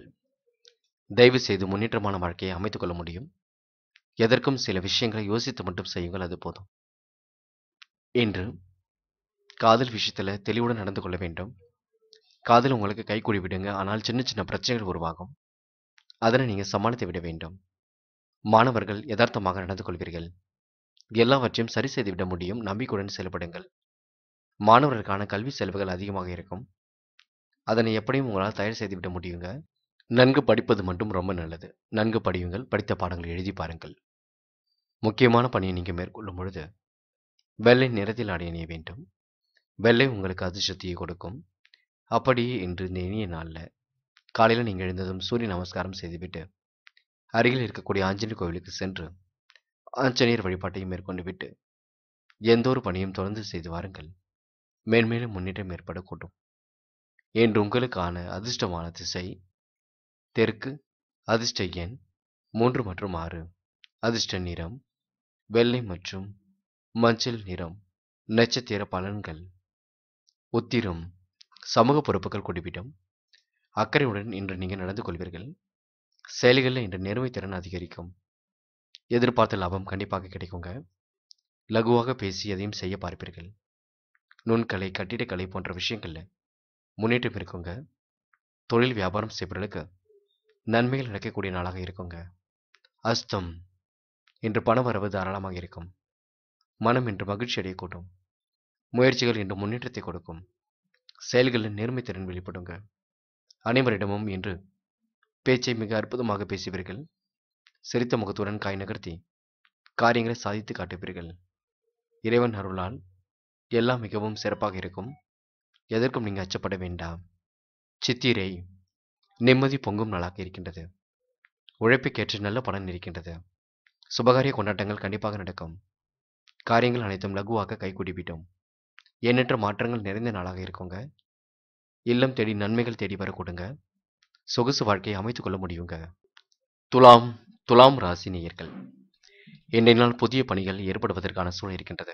தயவு செய்து முன்னேற்றமான வாழ்க்கையை அமைத்துக் கொள்ள முடியும் எதற்கும் சில விஷயங்களை யோசித்து மட்டும் செய்யுங்கள் அது போதும் இன்று காதல் விஷயத்துல தெளிவுடன் நடந்து கொள்ள வேண்டும் காதல் உங்களுக்கு கைகூடி விடுங்க ஆனால் சின்ன சின்ன பிரச்சனைகள் உருவாகும் அதனை நீங்க சமாளித்து விட வேண்டும் மாணவர்கள் யதார்த்தமாக நடந்து கொள்வீர்கள் எல்லாவற்றையும் சரி செய்து விட முடியும் நம்பிக்கையுடன் செயல்படுங்கள் மாணவர்களுக்கான கல்வி செலவுகள் அதிகமாக இருக்கும் அதனை எப்படியும் உங்களால் தயார் செய்து விட முடியுங்க நன்கு படிப்பது மட்டும் ரொம்ப நல்லது நன்கு படியுங்கள் படித்த பாடங்களை எழுதி பாருங்கள் முக்கியமான பணியை நீங்கள் மேற்கொள்ளும் பொழுது வெள்ளை நிறத்தில் ஆடை அணிய வேண்டும் வெள்ளை உங்களுக்கு அதிர்ஷ்டத்தையே கொடுக்கும் அப்படியே இன்று இந்த இனிய நாளில் காலையில் நீங்கள் எழுந்ததும் சூரிய நமஸ்காரம் செய்துவிட்டு அருகில் இருக்கக்கூடிய ஆஞ்சநேயர் கோவிலுக்கு சென்று ஆஞ்சநேயர் வழிபாட்டையும் மேற்கொண்டு விட்டு எந்த ஒரு பணியும் தொடர்ந்து செய்து வாருங்கள் மேன்மேலும் முன்னேற்றம் ஏற்படக்கூடும் என்று உங்களுக்கான அதிர்ஷ்டமான திசை தெற்கு அதிர்ஷ்ட எண் மூன்று மற்றும் ஆறு அதிர்ஷ்ட நிறம் வெள்ளை மற்றும் மஞ்சள் நிறம் நட்சத்திர பலன்கள் உத்திரம் சமூக பொறுப்புகள் குடிவிடும் அக்கறையுடன் இன்று நீங்கள் நடந்து கொள்வீர்கள் செயல்களில் இன்று நேர்மை திறன் அதிகரிக்கும் எதிர்பார்த்த லாபம் கண்டிப்பாக கிடைக்குங்க லகுவாக பேசி எதையும் செய்ய பார்ப்பீர்கள் நுண்கலை கட்டிடக்கலை போன்ற விஷயங்கள்ல முன்னேற்றம் இருக்குங்க தொழில் வியாபாரம் செய்பவர்களுக்கு நன்மைகள் நடக்கக்கூடிய நாளாக இருக்குங்க அஸ்தம் இன்று பண வரவு தாராளமாக இருக்கும் மனம் இன்று மகிழ்ச்சி அடையக்கூடும் முயற்சிகள் இன்று முன்னேற்றத்தை கொடுக்கும் செயல்களில் நேர்மை திறன் வெளிப்படுங்க அனைவரிடமும் இன்று பேச்சை மிக அற்புதமாக பேசுவீர்கள் சிரித்த முகத்துடன் காய் நகர்த்தி காரியங்களை சாதித்து காட்டுவீர்கள் இறைவன் அருளால் எல்லாம் மிகவும் சிறப்பாக இருக்கும் எதற்கும் நீங்கள் அச்சப்பட வேண்டாம் சித்திரை நிம்மதி பொங்கும் நாளாக இருக்கின்றது உழைப்புக்கேற்ற நல்ல பலன் இருக்கின்றது சுபகாரிய கொண்டாட்டங்கள் கண்டிப்பாக நடக்கும் காரியங்கள் அனைத்தும் லகுவாக கைகூடிவிட்டோம் எண்ணற்ற மாற்றங்கள் நிறைந்த நாளாக இருக்குங்க இல்லம் தேடி நன்மைகள் தேடி வர கொடுங்க சொகுசு வாழ்க்கையை அமைத்துக் கொள்ள முடியுங்க துலாம் துலாம் ராசி நேயர்கள் இன்றைய நாள் புதிய பணிகள் ஏற்படுவதற்கான சூழல் இருக்கின்றது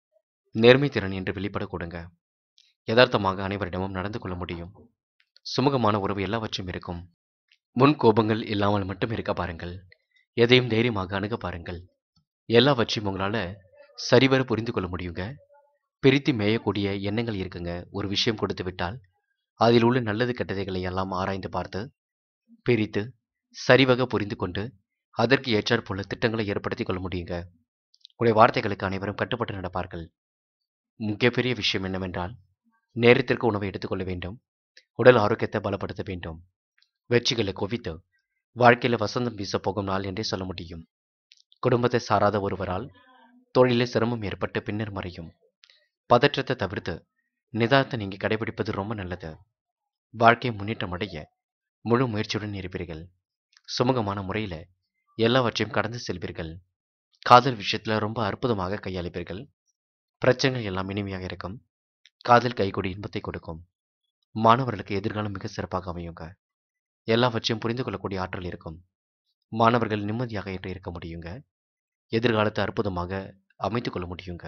நேர்மை திறன் என்று வெளிப்பட கொடுங்க யதார்த்தமாக அனைவரிடமும் நடந்து கொள்ள முடியும் சுமூகமான உறவு எல்லாவற்றும் இருக்கும் முன் கோபங்கள் இல்லாமல் மட்டும் இருக்க பாருங்கள் எதையும் தைரியமாக அணுக பாருங்கள் எல்லாவற்றையும் உங்களால் சரிவர புரிந்து கொள்ள முடியுங்க பிரித்து மேயக்கூடிய எண்ணங்கள் இருக்குங்க ஒரு விஷயம் கொடுத்து விட்டால் அதில் உள்ள நல்லது கெட்டதைகளை எல்லாம் ஆராய்ந்து பார்த்து பிரித்து சரிவக புரிந்து கொண்டு அதற்கு ஏற்றாற் போல திட்டங்களை ஏற்படுத்தி கொள்ள முடியுங்க உடைய வார்த்தைகளுக்கு அனைவரும் கட்டுப்பட்டு நடப்பார்கள் மிகப்பெரிய விஷயம் என்னவென்றால் நேரத்திற்கு உணவை எடுத்துக்கொள்ள வேண்டும் உடல் ஆரோக்கியத்தை பலப்படுத்த வேண்டும் வெற்றிகளை குவித்து வாழ்க்கையில் வசந்தம் வீச போகும் நாள் என்றே சொல்ல முடியும் குடும்பத்தை சாராத ஒருவரால் தொழிலில் சிரமம் ஏற்பட்டு பின்னர் மறையும் பதற்றத்தை தவிர்த்து நிதானத்தை நீங்கள் கடைபிடிப்பது ரொம்ப நல்லது வாழ்க்கை முன்னேற்றம் அடைய முழு முயற்சியுடன் இருப்பீர்கள் சுமூகமான முறையில் எல்லாவற்றையும் கடந்து செல்வீர்கள் காதல் விஷயத்தில் ரொம்ப அற்புதமாக கையாளிப்பீர்கள் பிரச்சனைகள் எல்லாம் இனிமையாக இருக்கும் காதல் கைகூடி இன்பத்தை கொடுக்கும் மாணவர்களுக்கு எதிர்காலம் மிக சிறப்பாக அமையுங்க எல்லாவற்றையும் புரிந்து கொள்ளக்கூடிய ஆற்றல் இருக்கும் மாணவர்கள் நிம்மதியாக என்று இருக்க முடியுங்க எதிர்காலத்தை அற்புதமாக அமைத்துக் கொள்ள முடியுங்க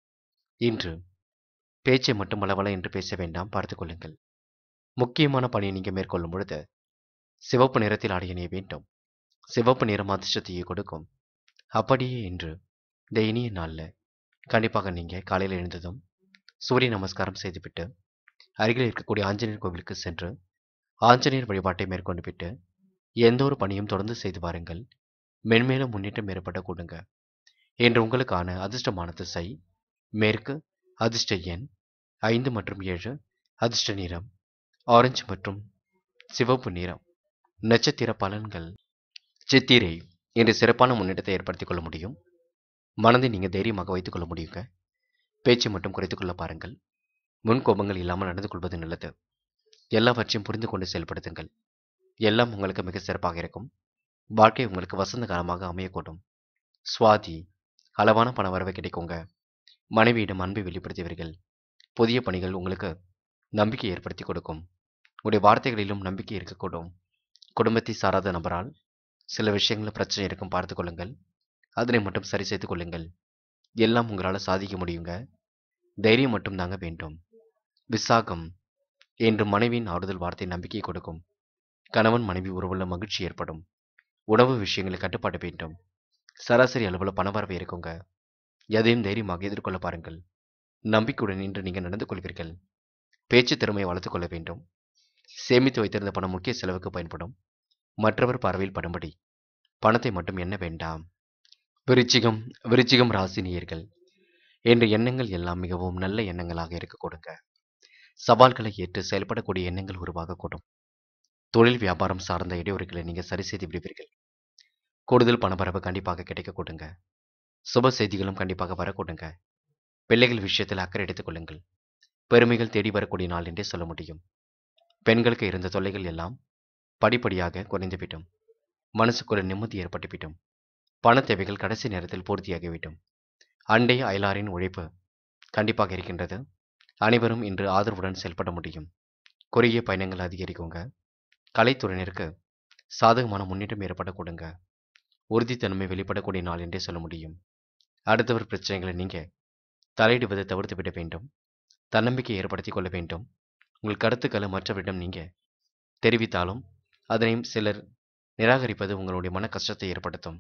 இன்று பேச்சை மட்டும் அளவல என்று பேச வேண்டாம் பார்த்துக் கொள்ளுங்கள் முக்கியமான பணியை நீங்கள் மேற்கொள்ளும் பொழுது சிவப்பு நிறத்தில் ஆடை அணிய வேண்டும் சிவப்பு நிறம் அதிர்ஷ்டத்தையே கொடுக்கும் அப்படியே இன்று இந்த இனிய நாளில் கண்டிப்பாக நீங்கள் காலையில் எழுந்ததும் சூரிய நமஸ்காரம் செய்துவிட்டு அருகில் இருக்கக்கூடிய ஆஞ்சநேயர் கோவிலுக்கு சென்று ஆஞ்சநேயர் வழிபாட்டை மேற்கொண்டு விட்டு எந்த ஒரு பணியும் தொடர்ந்து செய்து வாருங்கள் மென்மேலும் முன்னேற்றம் ஏற்பட கொடுங்க இன்று உங்களுக்கான அதிர்ஷ்டமான திசை மேற்கு அதிர்ஷ்ட எண் ஐந்து மற்றும் ஏழு அதிர்ஷ்ட நிறம் ஆரஞ்சு மற்றும் சிவப்பு நிறம் நட்சத்திர பலன்கள் சித்திரை இன்று சிறப்பான முன்னேற்றத்தை ஏற்படுத்திக் கொள்ள முடியும் மனதை நீங்கள் தைரியமாக வைத்துக் கொள்ள முடியுங்க பேச்சை மட்டும் குறைத்துக் கொள்ள பாருங்கள் முன்கோபங்கள் இல்லாமல் நடந்து கொள்வது நல்லது எல்லாவற்றையும் புரிந்து கொண்டு செயல்படுத்துங்கள் எல்லாம் உங்களுக்கு மிக சிறப்பாக இருக்கும் வாழ்க்கை உங்களுக்கு வசந்த காலமாக அமையக்கூடும் சுவாதி அளவான பண வரவு கிடைக்குங்க மனைவியிடம் அன்பை வெளிப்படுத்துவீர்கள் புதிய பணிகள் உங்களுக்கு நம்பிக்கை ஏற்படுத்தி கொடுக்கும் உடைய வார்த்தைகளிலும் நம்பிக்கை இருக்கக்கூடும் குடும்பத்தை சாராத நபரால் சில விஷயங்களில் பிரச்சனை இருக்கும் பார்த்து கொள்ளுங்கள் அதனை மட்டும் சரி செய்து கொள்ளுங்கள் எல்லாம் உங்களால் சாதிக்க முடியுங்க தைரியம் மட்டும் தாங்க வேண்டும் விசாகம் என்று மனைவியின் ஆறுதல் வார்த்தை நம்பிக்கை கொடுக்கும் கணவன் மனைவி உறவுள்ள மகிழ்ச்சி ஏற்படும் உணவு விஷயங்களை கட்டுப்பாடு வேண்டும் சராசரி அளவில் பணவரவு இருக்குங்க எதையும் தைரியமாக எதிர்கொள்ள பாருங்கள் நம்பிக்கையுடன் இன்று நீங்கள் நடந்து கொள்வீர்கள் பேச்சு திறமையை வளர்த்துக் கொள்ள வேண்டும் சேமித்து வைத்திருந்த பணம் முக்கிய செலவுக்கு பயன்படும் மற்றவர் பார்வையில் படும்படி பணத்தை மட்டும் எண்ண வேண்டாம் விருச்சிகம் விருச்சிகம் ராசினியர்கள் என்ற எண்ணங்கள் எல்லாம் மிகவும் நல்ல எண்ணங்களாக இருக்க கொடுங்க சவால்களை ஏற்று செயல்படக்கூடிய எண்ணங்கள் உருவாகக்கூடும் தொழில் வியாபாரம் சார்ந்த இடையூறுகளை நீங்கள் சரி செய்து விடுவீர்கள் கூடுதல் பணப்பரவு கண்டிப்பாக கிடைக்க கொடுங்க சுப செய்திகளும் கண்டிப்பாக வரக்கூடுங்க பிள்ளைகள் விஷயத்தில் அக்கறை எடுத்துக் கொள்ளுங்கள் பெருமைகள் தேடி வரக்கூடிய நாள் என்றே சொல்ல முடியும் பெண்களுக்கு இருந்த தொல்லைகள் எல்லாம் படிப்படியாக குறைந்துவிடும் மனசுக்குள்ள நிம்மதி ஏற்பட்டுவிடும் பண தேவைகள் கடைசி நேரத்தில் பூர்த்தியாகிவிடும் அண்டை அயலாரின் உழைப்பு கண்டிப்பாக இருக்கின்றது அனைவரும் இன்று ஆதரவுடன் செயல்பட முடியும் குறுகிய பயணங்கள் அதிகரிக்குங்க கலைத்துறையினருக்கு சாதகமான முன்னேற்றம் ஏற்பட கொடுங்க உறுதித்தன்மை வெளிப்படக்கூடிய நாள் என்றே சொல்ல முடியும் அடுத்தவர் பிரச்சனைகளை நீங்கள் தலையிடுவதை தவிர்த்து விட வேண்டும் தன்னம்பிக்கை ஏற்படுத்தி கொள்ள வேண்டும் உங்கள் கருத்துக்களை மற்றவரிடம் நீங்கள் தெரிவித்தாலும் அதனையும் சிலர் நிராகரிப்பது உங்களுடைய மன கஷ்டத்தை ஏற்படுத்தும்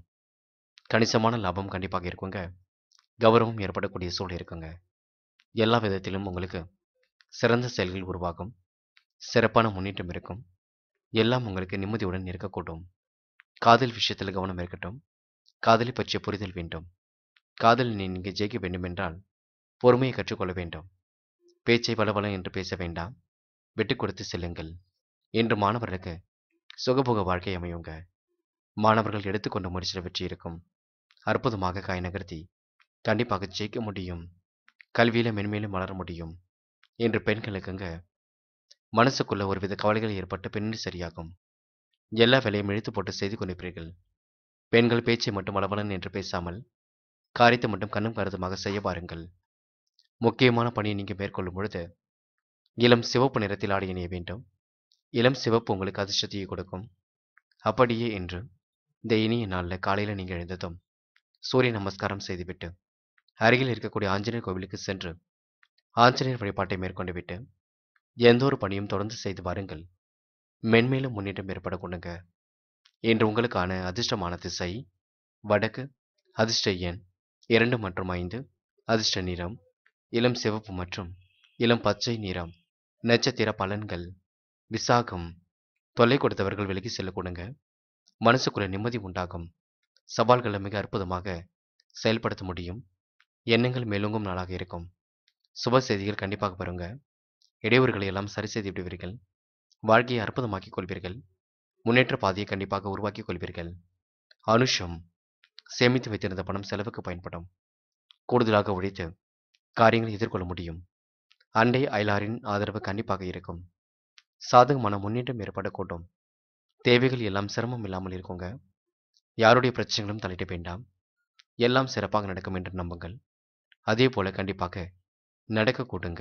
கணிசமான லாபம் கண்டிப்பாக இருக்குங்க கௌரவம் ஏற்படக்கூடிய சூழல் இருக்குங்க எல்லா விதத்திலும் உங்களுக்கு சிறந்த செயல்கள் உருவாகும் சிறப்பான முன்னேற்றம் இருக்கும் எல்லாம் உங்களுக்கு நிம்மதியுடன் இருக்கக்கூடும் காதல் விஷயத்தில் கவனம் இருக்கட்டும் காதலை பற்றிய புரிதல் வேண்டும் காதலினை நீங்கள் ஜெயிக்க வேண்டுமென்றால் பொறுமையை கற்றுக்கொள்ள வேண்டும் பேச்சை பலபல என்று பேச வேண்டாம் விட்டு கொடுத்து செல்லுங்கள் இன்று மாணவர்களுக்கு சுகபோக வாழ்க்கை அமையுங்க மாணவர்கள் எடுத்துக்கொண்ட முயற்சியில் வெற்றி இருக்கும் அற்புதமாக காய் நகர்த்தி கண்டிப்பாக ஜெயிக்க முடியும் கல்வியில மென்மேலும் வளர முடியும் என்று பெண்களுக்குங்க மனசுக்குள்ள ஒருவித கவலைகள் ஏற்பட்டு பின்னணி சரியாகும் எல்லா வேலையும் இழுத்து போட்டு செய்து கொண்டிருப்பீர்கள் பெண்கள் பேச்சை மட்டும் வளவலன் என்று பேசாமல் காரியத்தை மட்டும் கண்ணும் கருத்துமாக செய்ய பாருங்கள் முக்கியமான பணியை நீங்கள் மேற்கொள்ளும் பொழுது இளம் சிவப்பு நிறத்தில் ஆடை அணிய வேண்டும் இளம் சிவப்பு உங்களுக்கு அதிர்ஷ்டத்தையை கொடுக்கும் அப்படியே என்று இந்த இனிய நாளில் காலையில் நீங்கள் எழுந்ததும் சூரிய நமஸ்காரம் செய்துவிட்டு அருகில் இருக்கக்கூடிய ஆஞ்சநேயர் கோவிலுக்கு சென்று ஆஞ்சநேயர் வழிபாட்டை மேற்கொண்டு விட்டு எந்த ஒரு பணியும் தொடர்ந்து செய்து வாருங்கள் மென்மேலும் முன்னேற்றம் ஏற்பட கொண்டுங்க இன்று உங்களுக்கான அதிர்ஷ்டமான திசை வடக்கு அதிர்ஷ்ட எண் இரண்டு மற்றும் ஐந்து அதிர்ஷ்ட நிறம் இளம் சிவப்பு மற்றும் இளம் பச்சை நிறம் நட்சத்திர பலன்கள் விசாகம் தொல்லை கொடுத்தவர்கள் விலகி செல்ல கொடுங்க மனசுக்குள்ள நிம்மதி உண்டாகும் சவால்களை மிக அற்புதமாக செயல்படுத்த முடியும் எண்ணங்கள் மேலோங்கும் நாளாக இருக்கும் சுப செய்திகள் கண்டிப்பாக வருங்க இடையூறுகளை எல்லாம் சரி செய்து விடுவீர்கள் வாழ்க்கையை அற்புதமாக்கிக் கொள்வீர்கள் முன்னேற்ற பாதையை கண்டிப்பாக உருவாக்கிக் கொள்வீர்கள் அனுஷம் சேமித்து வைத்திருந்த பணம் செலவுக்கு பயன்படும் கூடுதலாக உழைத்து காரியங்களை எதிர்கொள்ள முடியும் அண்டை அயலாரின் ஆதரவு கண்டிப்பாக இருக்கும் சாதகமான முன்னேற்றம் ஏற்படக்கூடும் தேவைகள் எல்லாம் சிரமம் இல்லாமல் இருக்குங்க யாருடைய பிரச்சனைகளும் தலையிட வேண்டாம் எல்லாம் சிறப்பாக நடக்கும் என்று நம்புங்கள் அதே போல கண்டிப்பாக நடக்க கூடுங்க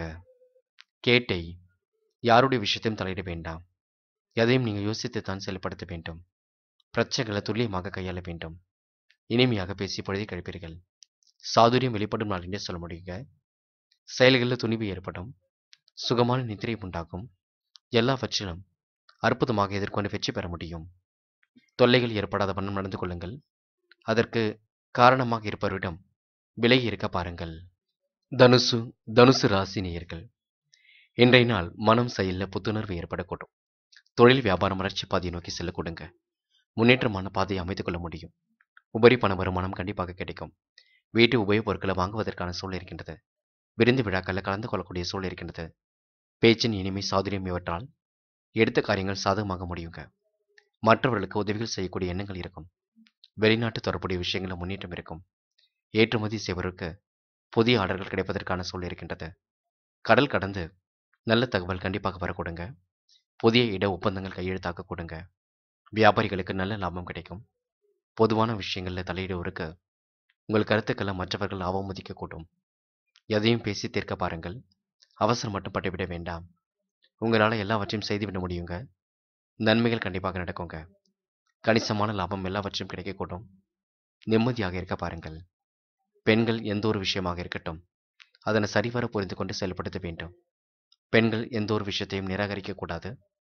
கேட்டை யாருடைய விஷயத்தையும் தலையிட வேண்டாம் எதையும் நீங்கள் யோசித்து தான் செயல்படுத்த வேண்டும் பிரச்சனைகளை துல்லியமாக கையாள வேண்டும் இனிமையாக பேசி பொழுதை கழிப்பீர்கள் சாதுரியம் வெளிப்படும் நாள் என்றே சொல்ல முடியுங்க செயல்களில் துணிவு ஏற்படும் சுகமான நித்திரை உண்டாகும் எல்லாவற்றிலும் அற்புதமாக எதிர்கொண்டு வெற்றி பெற முடியும் தொல்லைகள் ஏற்படாத வண்ணம் நடந்து கொள்ளுங்கள் அதற்கு காரணமாக இருப்பவரிடம் விலகி இருக்க பாருங்கள் தனுசு தனுசு ராசி நேயர்கள் இன்றைய நாள் மனம் செயலில் புத்துணர்வு ஏற்படக்கூடும் தொழில் வியாபாரம் வளர்ச்சி பாதையை நோக்கி செல்லக்கூடுங்க முன்னேற்றமான பாதையை அமைத்துக் கொள்ள முடியும் உபரி பண வருமானம் கண்டிப்பாக கிடைக்கும் வீட்டு உபயோகப் பொருட்களை வாங்குவதற்கான சூழல் இருக்கின்றது விருந்து விழாக்களில் கலந்து கொள்ளக்கூடிய சூழல் இருக்கின்றது பேச்சின் இனிமை சாதுரியம் இவற்றால் எடுத்த காரியங்கள் சாதகமாக முடியுங்க மற்றவர்களுக்கு உதவிகள் செய்யக்கூடிய எண்ணங்கள் இருக்கும் வெளிநாட்டு தொடர்புடைய விஷயங்களில் முன்னேற்றம் இருக்கும் ஏற்றுமதி செய்வதற்கு புதிய ஆர்டர்கள் கிடைப்பதற்கான சூழல் இருக்கின்றது கடல் கடந்து நல்ல தகவல் கண்டிப்பாக வரக்கூடுங்க புதிய இட ஒப்பந்தங்கள் கையெழுத்தாக்க கொடுங்க வியாபாரிகளுக்கு நல்ல லாபம் கிடைக்கும் பொதுவான விஷயங்களில் தலையிடுவதற்கு உங்கள் கருத்துக்களை மற்றவர்கள் அவமதிக்கக்கூடும் எதையும் பேசி தீர்க்க பாருங்கள் அவசரம் மட்டும் பட்டுவிட வேண்டாம் உங்களால் எல்லாவற்றையும் செய்துவிட முடியுங்க நன்மைகள் கண்டிப்பாக நடக்குங்க கணிசமான லாபம் எல்லாவற்றையும் கிடைக்கக்கூடும் நிம்மதியாக இருக்க பாருங்கள் பெண்கள் எந்த ஒரு விஷயமாக இருக்கட்டும் அதனை சரிவர புரிந்து கொண்டு செயல்படுத்த வேண்டும் பெண்கள் எந்த ஒரு விஷயத்தையும் நிராகரிக்கக்கூடாது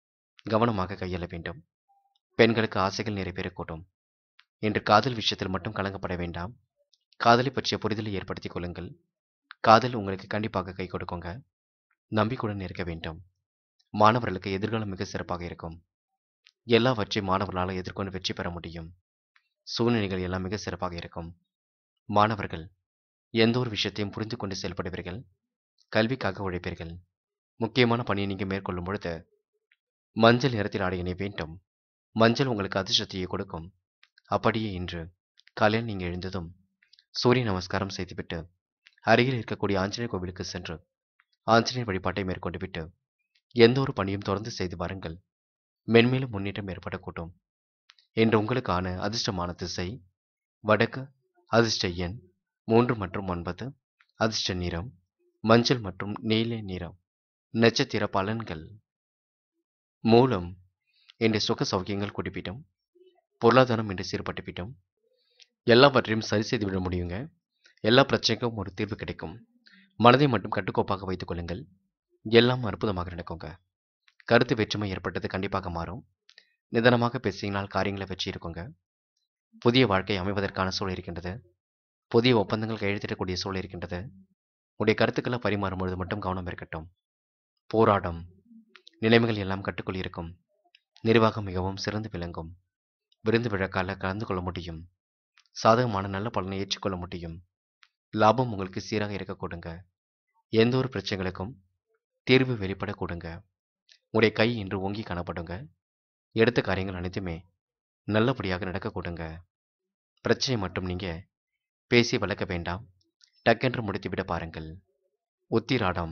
கவனமாக கையாள வேண்டும் பெண்களுக்கு ஆசைகள் நிறைவேறக்கூடும் இன்று காதல் விஷயத்தில் மட்டும் கலங்கப்பட வேண்டாம் காதலை பற்றிய புரிதலை ஏற்படுத்திக் கொள்ளுங்கள் காதல் உங்களுக்கு கண்டிப்பாக கை கொடுக்குங்க நம்பிக்கையுடன் இருக்க வேண்டும் மாணவர்களுக்கு எதிர்காலம் மிக சிறப்பாக இருக்கும் எல்லாவற்றையும் மாணவர்களால் எதிர்கொண்டு வெற்றி பெற முடியும் சூழ்நிலைகள் எல்லாம் மிக சிறப்பாக இருக்கும் மாணவர்கள் எந்த ஒரு விஷயத்தையும் புரிந்து கொண்டு செயல்படுவீர்கள் கல்விக்காக உழைப்பீர்கள் முக்கியமான பணியை நீங்கள் மேற்கொள்ளும் பொழுது மஞ்சள் நிறத்தில் ஆடையினை வேண்டும் மஞ்சள் உங்களுக்கு அதிர்ஷ்டத்தையே கொடுக்கும் அப்படியே இன்று காலையில் நீங்கள் எழுந்ததும் சூரிய நமஸ்காரம் செய்துவிட்டு அருகில் இருக்கக்கூடிய ஆஞ்சநேயர் கோவிலுக்கு சென்று ஆஞ்சநேயர் வழிபாட்டை மேற்கொண்டு விட்டு எந்த ஒரு பணியும் தொடர்ந்து செய்து வாருங்கள் மென்மேலும் முன்னேற்றம் ஏற்படக்கூடும் என்று உங்களுக்கான அதிர்ஷ்டமான திசை வடக்கு அதிர்ஷ்ட எண் மூன்று மற்றும் ஒன்பது அதிர்ஷ்ட நிறம் மஞ்சள் மற்றும் நீல நிறம் நட்சத்திர பலன்கள் மூலம் இன்று சுக சௌக்கியங்கள் குடிப்பிட்டும் பொருளாதாரம் இன்று சீர்பட்டுவிட்டோம் எல்லாவற்றையும் சரி செய்து விட முடியுங்க எல்லா பிரச்சனைக்கும் ஒரு தீர்வு கிடைக்கும் மனதை மட்டும் கட்டுக்கோப்பாக வைத்துக் கொள்ளுங்கள் எல்லாம் அற்புதமாக நடக்குங்க கருத்து வேற்றுமை ஏற்பட்டது கண்டிப்பாக மாறும் நிதானமாக பேசினால் காரியங்களை வெற்றி இருக்குங்க புதிய வாழ்க்கை அமைவதற்கான சூழல் இருக்கின்றது புதிய ஒப்பந்தங்கள் கையெழுத்திடக்கூடிய சூழல் இருக்கின்றது உடைய கருத்துக்களை பரிமாறும் பொழுது மட்டும் கவனம் இருக்கட்டும் போராட்டம் நிலைமைகள் எல்லாம் கட்டுக்குள் இருக்கும் நிர்வாகம் மிகவும் சிறந்து விளங்கும் விருந்து விழக்கால கலந்து கொள்ள முடியும் சாதகமான நல்ல பலனை ஏற்றுக்கொள்ள முடியும் லாபம் உங்களுக்கு சீராக இருக்க கொடுங்க எந்த ஒரு பிரச்சனைகளுக்கும் தீர்வு வெளிப்பட கொடுங்க உடைய கை இன்று ஓங்கி காணப்படுங்க எடுத்த காரியங்கள் அனைத்துமே நல்லபடியாக நடக்க கொடுங்க பிரச்சனை மட்டும் நீங்கள் பேசி வளர்க்க வேண்டாம் டக்கென்று முடித்துவிட பாருங்கள் உத்திராடம்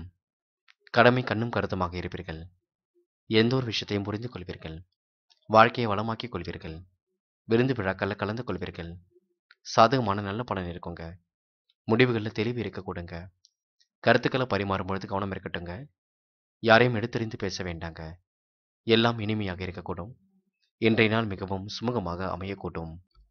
கடமை கண்ணும் கருத்துமாக இருப்பீர்கள் எந்த ஒரு விஷயத்தையும் புரிந்து கொள்வீர்கள் வாழ்க்கையை வளமாக்கிக் கொள்வீர்கள் விருந்து விழாக்களில் கலந்து கொள்வீர்கள் சாதகமான நல்ல பலன் இருக்குங்க முடிவுகளில் தெளிவு இருக்க கொடுங்க கருத்துக்களை பரிமாறும் பொழுது கவனம் இருக்கட்டுங்க யாரையும் எடுத்தறிந்து பேச வேண்டாங்க எல்லாம் இனிமையாக இருக்கக்கூடும் இன்றைய நாள் மிகவும் சுமூகமாக அமையக்கூடும்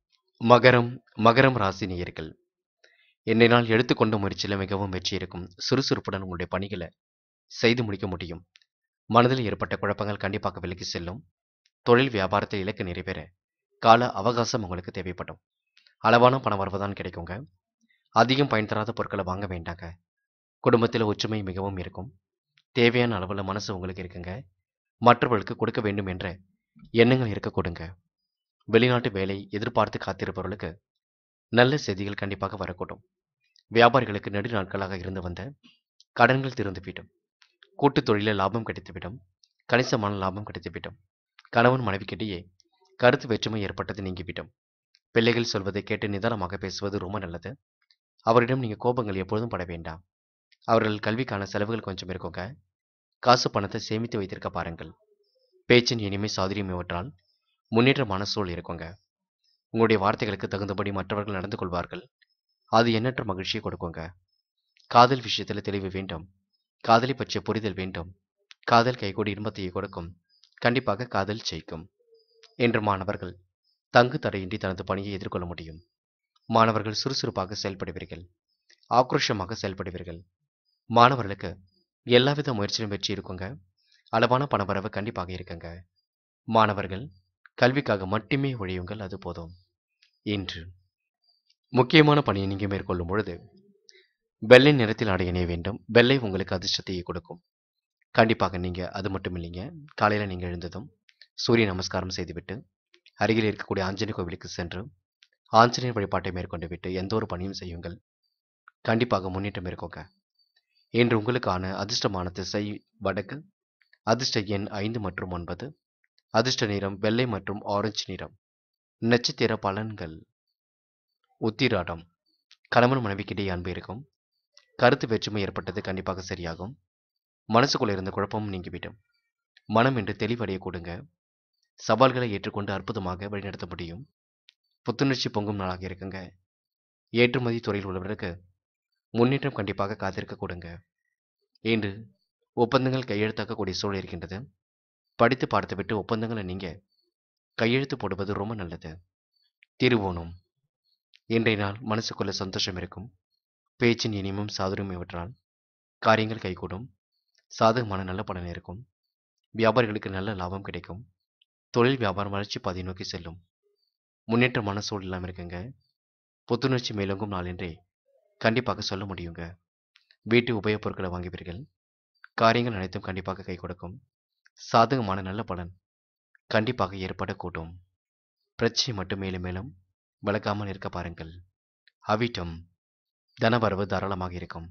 மகரம் மகரம் ராசி நேயர்கள் இன்றைய நாள் எடுத்துக்கொண்ட முயற்சியில் மிகவும் வெற்றி இருக்கும் சுறுசுறுப்புடன் உங்களுடைய பணிகளை செய்து முடிக்க முடியும் மனதில் ஏற்பட்ட குழப்பங்கள் கண்டிப்பாக விலகி செல்லும் தொழில் வியாபாரத்தில் இலக்கு நிறைவேற கால அவகாசம் உங்களுக்கு தேவைப்படும் அளவான பண வரவுதான் கிடைக்குங்க அதிகம் பயன் தராத பொருட்களை வாங்க வேண்டாங்க குடும்பத்தில் ஒற்றுமை மிகவும் இருக்கும் தேவையான அளவில் மனசு உங்களுக்கு இருக்குங்க மற்றவர்களுக்கு கொடுக்க வேண்டும் என்ற எண்ணங்கள் இருக்க கொடுங்க வெளிநாட்டு வேலை எதிர்பார்த்து காத்திருப்பவர்களுக்கு நல்ல செய்திகள் கண்டிப்பாக வரக்கூடும் வியாபாரிகளுக்கு நெடு நாட்களாக இருந்து வந்த கடன்கள் திறந்துவிடும் கூட்டுத் தொழிலில் லாபம் கிடைத்துவிடும் கணிசமான லாபம் கிடைத்துவிடும் கணவன் மனைவிக்கிடையே கருத்து வேற்றுமை ஏற்பட்டது நீங்கிவிடும் பிள்ளைகள் சொல்வதை கேட்டு நிதானமாக பேசுவது ரொம்ப நல்லது அவரிடம் நீங்கள் கோபங்கள் எப்பொழுதும் பட வேண்டாம் அவர்கள் கல்விக்கான செலவுகள் கொஞ்சம் இருக்குங்க காசு பணத்தை சேமித்து வைத்திருக்க பாருங்கள் பேச்சின் இனிமை சாதுரியம் இவற்றால் முன்னேற்றமான சூழல் இருக்குங்க உங்களுடைய வார்த்தைகளுக்கு தகுந்தபடி மற்றவர்கள் நடந்து கொள்வார்கள் அது எண்ணற்ற மகிழ்ச்சியை கொடுக்குங்க காதல் விஷயத்தில் தெளிவு வேண்டும் காதலை பற்றிய புரிதல் வேண்டும் காதல் கைகூடி இன்பத்தையே கொடுக்கும் கண்டிப்பாக காதல் ஜெயிக்கும் என்று மாணவர்கள் தங்கு தடையின்றி தனது பணியை எதிர்கொள்ள முடியும் மாணவர்கள் சுறுசுறுப்பாக செயல்படுவீர்கள் ஆக்ரோஷமாக செயல்படுவீர்கள் மாணவர்களுக்கு எல்லாவித முயற்சியிலும் வெற்றி இருக்குங்க அளவான பணவரவு கண்டிப்பாக இருக்குங்க மாணவர்கள் கல்விக்காக மட்டுமே ஒழியுங்கள் அது போதும் இன்று முக்கியமான பணியை நீங்கள் மேற்கொள்ளும் பொழுது வெள்ளை நிறத்தில் ஆடை இணைய வேண்டும் வெள்ளை உங்களுக்கு அதிர்ஷ்டத்தையே கொடுக்கும் கண்டிப்பாக நீங்கள் அது மட்டும் இல்லைங்க காலையில் நீங்கள் எழுந்ததும் சூரிய நமஸ்காரம் செய்துவிட்டு அருகில் இருக்கக்கூடிய ஆஞ்சநேய கோவிலுக்கு சென்று ஆஞ்சநேயர் வழிபாட்டை மேற்கொண்டு விட்டு எந்த ஒரு பணியும் செய்யுங்கள் கண்டிப்பாக முன்னேற்றம் இருக்குங்க இன்று உங்களுக்கான அதிர்ஷ்டமான திசை வடக்கு அதிர்ஷ்ட எண் ஐந்து மற்றும் ஒன்பது அதிர்ஷ்ட நிறம் வெள்ளை மற்றும் ஆரஞ்சு நிறம் நட்சத்திர பலன்கள் உத்திராடம் கணவன் மனைவிக்கிடையே அன்பு இருக்கும் கருத்து வேற்றுமை ஏற்பட்டது கண்டிப்பாக சரியாகும் மனசுக்குள்ள இருந்த குழப்பமும் நீங்கிவிடும் மனம் என்று தெளிவடைய கொடுங்க சவால்களை ஏற்றுக்கொண்டு அற்புதமாக வழிநடத்த முடியும் புத்துணர்ச்சி பொங்கும் நாளாக இருக்குங்க ஏற்றுமதி துறையில் உள்ளவர்களுக்கு முன்னேற்றம் கண்டிப்பாக காத்திருக்க கொடுங்க இன்று ஒப்பந்தங்கள் கையெழுத்தாக்கக்கூடிய சூழல் இருக்கின்றது படித்து பார்த்துவிட்டு ஒப்பந்தங்களை நீங்க கையெழுத்து போடுவது ரொம்ப நல்லது திருவோணம் இன்றைய நாள் மனசுக்குள்ள சந்தோஷம் இருக்கும் பேச்சின் இனிமும் சாதுரியம் இவற்றால் காரியங்கள் கைகூடும் சாதகமான நல்ல பலன் இருக்கும் வியாபாரிகளுக்கு நல்ல லாபம் கிடைக்கும் தொழில் வியாபாரம் வளர்ச்சி பாதை நோக்கி செல்லும் முன்னேற்றமான சூழலாம் இருக்குங்க புத்துணர்ச்சி மேலோங்கும் நாளென்றே கண்டிப்பாக சொல்ல முடியுங்க வீட்டு உபயோகப் பொருட்களை வாங்குவீர்கள் காரியங்கள் அனைத்தும் கண்டிப்பாக கை கொடுக்கும் சாதகமான நல்ல பலன் கண்டிப்பாக ஏற்படக்கூடும் பிரச்சனை மட்டும் மேலும் மேலும் விளக்காமல் இருக்க பாருங்கள் அவிட்டம் தனவரவு தாராளமாக இருக்கும்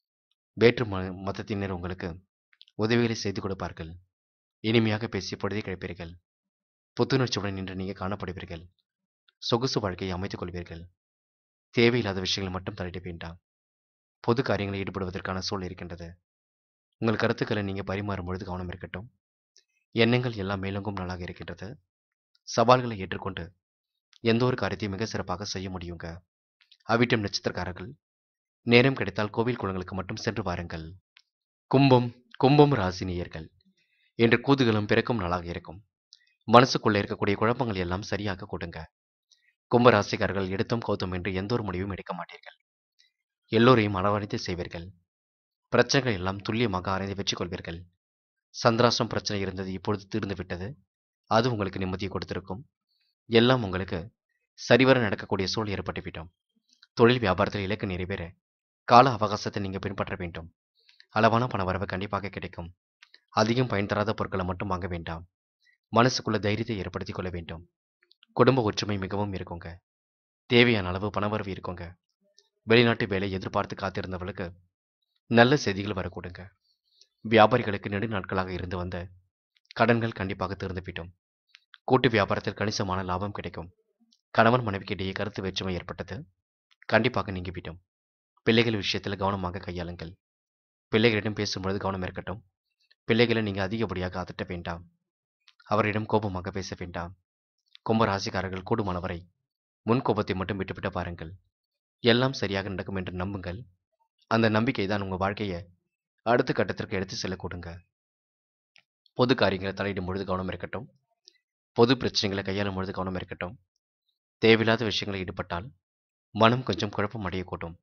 வேற்று ம மதத்தினர் உங்களுக்கு உதவிகளை செய்து கொடுப்பார்கள் இனிமையாக பேசி பொழுதை கழிப்பீர்கள் புத்துணர்ச்சியுடன் இன்று நீங்கள் காணப்படுவீர்கள் சொகுசு வாழ்க்கையை அமைத்துக் கொள்வீர்கள் தேவையில்லாத விஷயங்கள் மட்டும் தலையிட வேண்டாம் பொது காரியங்களில் ஈடுபடுவதற்கான சூழல் இருக்கின்றது உங்கள் கருத்துக்களை நீங்கள் பரிமாறும் பொழுது கவனம் இருக்கட்டும் எண்ணங்கள் எல்லாம் மேலோங்கும் நாளாக இருக்கின்றது சவால்களை ஏற்றுக்கொண்டு எந்த ஒரு காரியத்தையும் மிக சிறப்பாக செய்ய முடியுங்க அவிட்டம் நட்சத்திரக்காரர்கள் நேரம் கிடைத்தால் கோவில் குளங்களுக்கு மட்டும் சென்று வாருங்கள் கும்பம் கும்பம் ராசி நேயர்கள் என்று கூதுகளும் பிறக்கும் நாளாக இருக்கும் மனசுக்குள்ளே இருக்கக்கூடிய குழப்பங்கள் எல்லாம் சரியாக கொடுங்க கும்ப ராசிக்காரர்கள் எடுத்தும் கௌத்தம் என்று எந்த ஒரு முடிவும் எடுக்க மாட்டீர்கள் எல்லோரையும் அளவணைத்து செய்வீர்கள் பிரச்சனைகள் எல்லாம் துல்லியமாக ஆராய்ந்து வெற்றி கொள்வீர்கள் சந்திராஷ்டம் பிரச்சனை இருந்தது இப்பொழுது தீர்ந்து விட்டது அது உங்களுக்கு நிம்மதியை கொடுத்திருக்கும் எல்லாம் உங்களுக்கு சரிவர நடக்கக்கூடிய சூழல் ஏற்பட்டுவிட்டோம் தொழில் வியாபாரத்தில் இலக்கு நிறைவேற கால அவகாசத்தை நீங்கள் பின்பற்ற வேண்டும் அளவான பண வரவு கண்டிப்பாக கிடைக்கும் அதிகம் பயன் தராத பொருட்களை மட்டும் வாங்க வேண்டாம் மனசுக்குள்ள தைரியத்தை ஏற்படுத்திக் கொள்ள வேண்டும் குடும்ப ஒற்றுமை மிகவும் இருக்குங்க தேவையான அளவு பணவரவு இருக்குங்க வெளிநாட்டு வேலை எதிர்பார்த்து காத்திருந்தவர்களுக்கு நல்ல செய்திகள் வரக்கூடுங்க வியாபாரிகளுக்கு நெடு நாட்களாக இருந்து வந்த கடன்கள் கண்டிப்பாக தீர்ந்துவிட்டோம் கூட்டு வியாபாரத்தில் கணிசமான லாபம் கிடைக்கும் கணவன் மனைவிக்கிடையே கருத்து வேற்றுமை ஏற்பட்டது கண்டிப்பாக நீங்கிவிடும் பிள்ளைகள் விஷயத்தில் கவனமாக கையாளுங்கள் பிள்ளைகளிடம் பேசும்பொழுது கவனம் இருக்கட்டும் பிள்ளைகளை நீங்கள் அதிகப்படியாக அதட்ட வேண்டாம் அவரிடம் கோபமாக பேச வேண்டாம் கும்ப ராசிக்காரர்கள் கூடுமானவரை முன் கோபத்தை மட்டும் விட்டுவிட்டு பாருங்கள் எல்லாம் சரியாக நடக்கும் என்று நம்புங்கள் அந்த நம்பிக்கை தான் உங்கள் வாழ்க்கையை அடுத்த கட்டத்திற்கு எடுத்து செல்ல கொடுங்க பொது காரியங்களை தலையிடும் பொழுது கவனம் இருக்கட்டும் பொது பிரச்சனைகளை கையாளும் பொழுது கவனம் இருக்கட்டும் தேவையில்லாத விஷயங்களில் ஈடுபட்டால் மனம் கொஞ்சம் குழப்பம் அடையக்கூடும்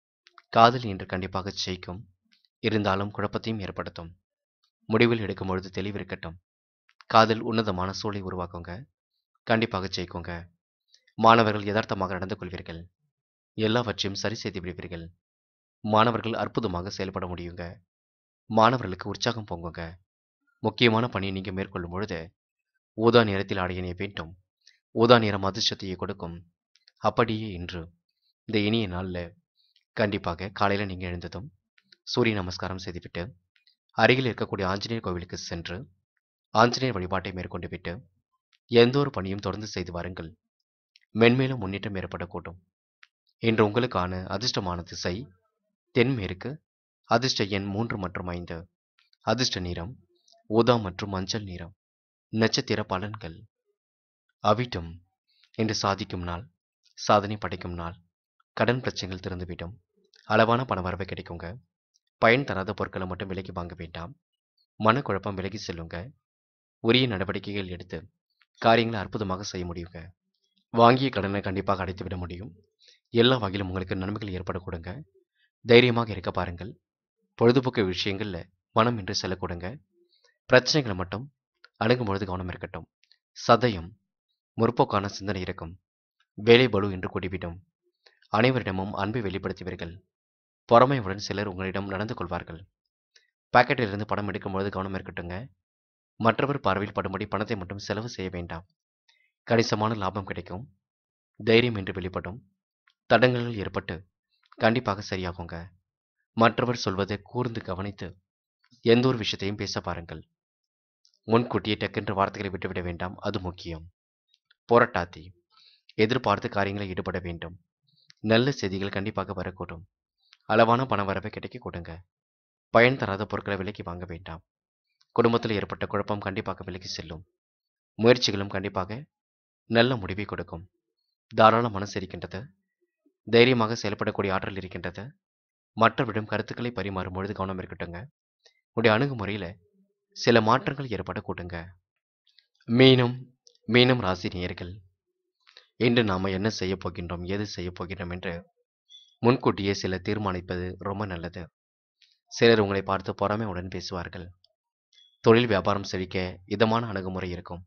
காதல் இன்று கண்டிப்பாக ஜெயிக்கும் இருந்தாலும் குழப்பத்தையும் ஏற்படுத்தும் முடிவில் எடுக்கும் பொழுது தெளிவு இருக்கட்டும் காதல் உன்னதமான சூழலை உருவாக்குங்க கண்டிப்பாக ஜெயிக்குங்க மாணவர்கள் யதார்த்தமாக நடந்து கொள்வீர்கள் எல்லாவற்றையும் சரி செய்து விடுவீர்கள் மாணவர்கள் அற்புதமாக செயல்பட முடியுங்க மாணவர்களுக்கு உற்சாகம் பொங்குங்க முக்கியமான பணியை நீங்கள் மேற்கொள்ளும் பொழுது ஊதா நிறத்தில் ஆடையினை வேண்டும் ஊதா நிறம் அதிர்ஷ்டத்தையே கொடுக்கும் அப்படியே இன்று இந்த இனிய நாளில் கண்டிப்பாக காலையில் நீங்கள் எழுந்ததும் சூரிய நமஸ்காரம் செய்துவிட்டு அருகில் இருக்கக்கூடிய ஆஞ்சநேயர் கோவிலுக்கு சென்று ஆஞ்சநேயர் வழிபாட்டை மேற்கொண்டு விட்டு எந்த ஒரு பணியும் தொடர்ந்து செய்து வாருங்கள் மென்மேலும் முன்னேற்றம் ஏற்படக்கூடும் இன்று உங்களுக்கான அதிர்ஷ்டமான திசை தென்மேற்கு அதிர்ஷ்ட எண் மூன்று மற்றும் ஐந்து அதிர்ஷ்ட நிறம் ஊதா மற்றும் மஞ்சள் நிறம் நட்சத்திர பலன்கள் அவிட்டம் இன்று சாதிக்கும் நாள் சாதனை படைக்கும் நாள் கடன் பிரச்சனைகள் திறந்துவிடும் அளவான பணவரவு கிடைக்குங்க பயன் தராத பொருட்களை மட்டும் விலைக்கு வாங்க வேண்டாம் மனக்குழப்பம் விலகி செல்லுங்க உரிய நடவடிக்கைகள் எடுத்து காரியங்களை அற்புதமாக செய்ய முடியுங்க வாங்கிய கடனை கண்டிப்பாக அடைத்து விட முடியும் எல்லா வகையிலும் உங்களுக்கு நன்மைகள் ஏற்பட கொடுங்க தைரியமாக இருக்க பாருங்கள் பொழுதுபோக்கு விஷயங்களில் மனம் என்று செல்ல கொடுங்க பிரச்சனைகளை மட்டும் அணுகும் பொழுது கவனம் இருக்கட்டும் சதயம் முற்போக்கான சிந்தனை இருக்கும் வேலை பலு என்று கூடிவிடும் அனைவரிடமும் அன்பை வெளிப்படுத்துவீர்கள் பொறாமையுடன் சிலர் உங்களிடம் நடந்து கொள்வார்கள் பாக்கெட்டிலிருந்து பணம் எடுக்கும்பொழுது கவனம் இருக்கட்டுங்க மற்றவர் பார்வையில் படும்படி பணத்தை மட்டும் செலவு செய்ய வேண்டாம் கணிசமான லாபம் கிடைக்கும் தைரியம் என்று வெளிப்படும் தடங்கல்கள் ஏற்பட்டு கண்டிப்பாக சரியாகுங்க மற்றவர் சொல்வதை கூர்ந்து கவனித்து எந்த ஒரு விஷயத்தையும் பேச பாருங்கள் முன்கூட்டியே டக்கென்று வார்த்தைகளை விட்டுவிட வேண்டாம் அது முக்கியம் போராட்டாத்தி எதிர்பார்த்து காரியங்களில் ஈடுபட வேண்டும் நல்ல செய்திகள் கண்டிப்பாக வரக்கூடும் அளவான பண வரவை கிடைக்க கொடுங்க பயன் தராத பொருட்களை விலைக்கு வாங்க வேண்டாம் குடும்பத்தில் ஏற்பட்ட குழப்பம் கண்டிப்பாக விலகி செல்லும் முயற்சிகளும் கண்டிப்பாக நல்ல முடிவை கொடுக்கும் தாராள மனசு இருக்கின்றது தைரியமாக செயல்படக்கூடிய ஆற்றல் இருக்கின்றது மற்றவரிடம் கருத்துக்களை பரிமாறும் பொழுது கவனம் இருக்கட்டுங்க உடைய அணுகுமுறையில் சில மாற்றங்கள் ஏற்பட கூட்டுங்க மீனும் மீனம் ராசி நேயர்கள் இன்று நாம் என்ன செய்ய போகின்றோம் ஏது செய்ய போகின்றோம் என்று முன்கூட்டியே சில தீர்மானிப்பது ரொம்ப நல்லது சிலர் உங்களை பார்த்து பொறாமையுடன் பேசுவார்கள் தொழில் வியாபாரம் செழிக்க இதமான அணுகுமுறை இருக்கும்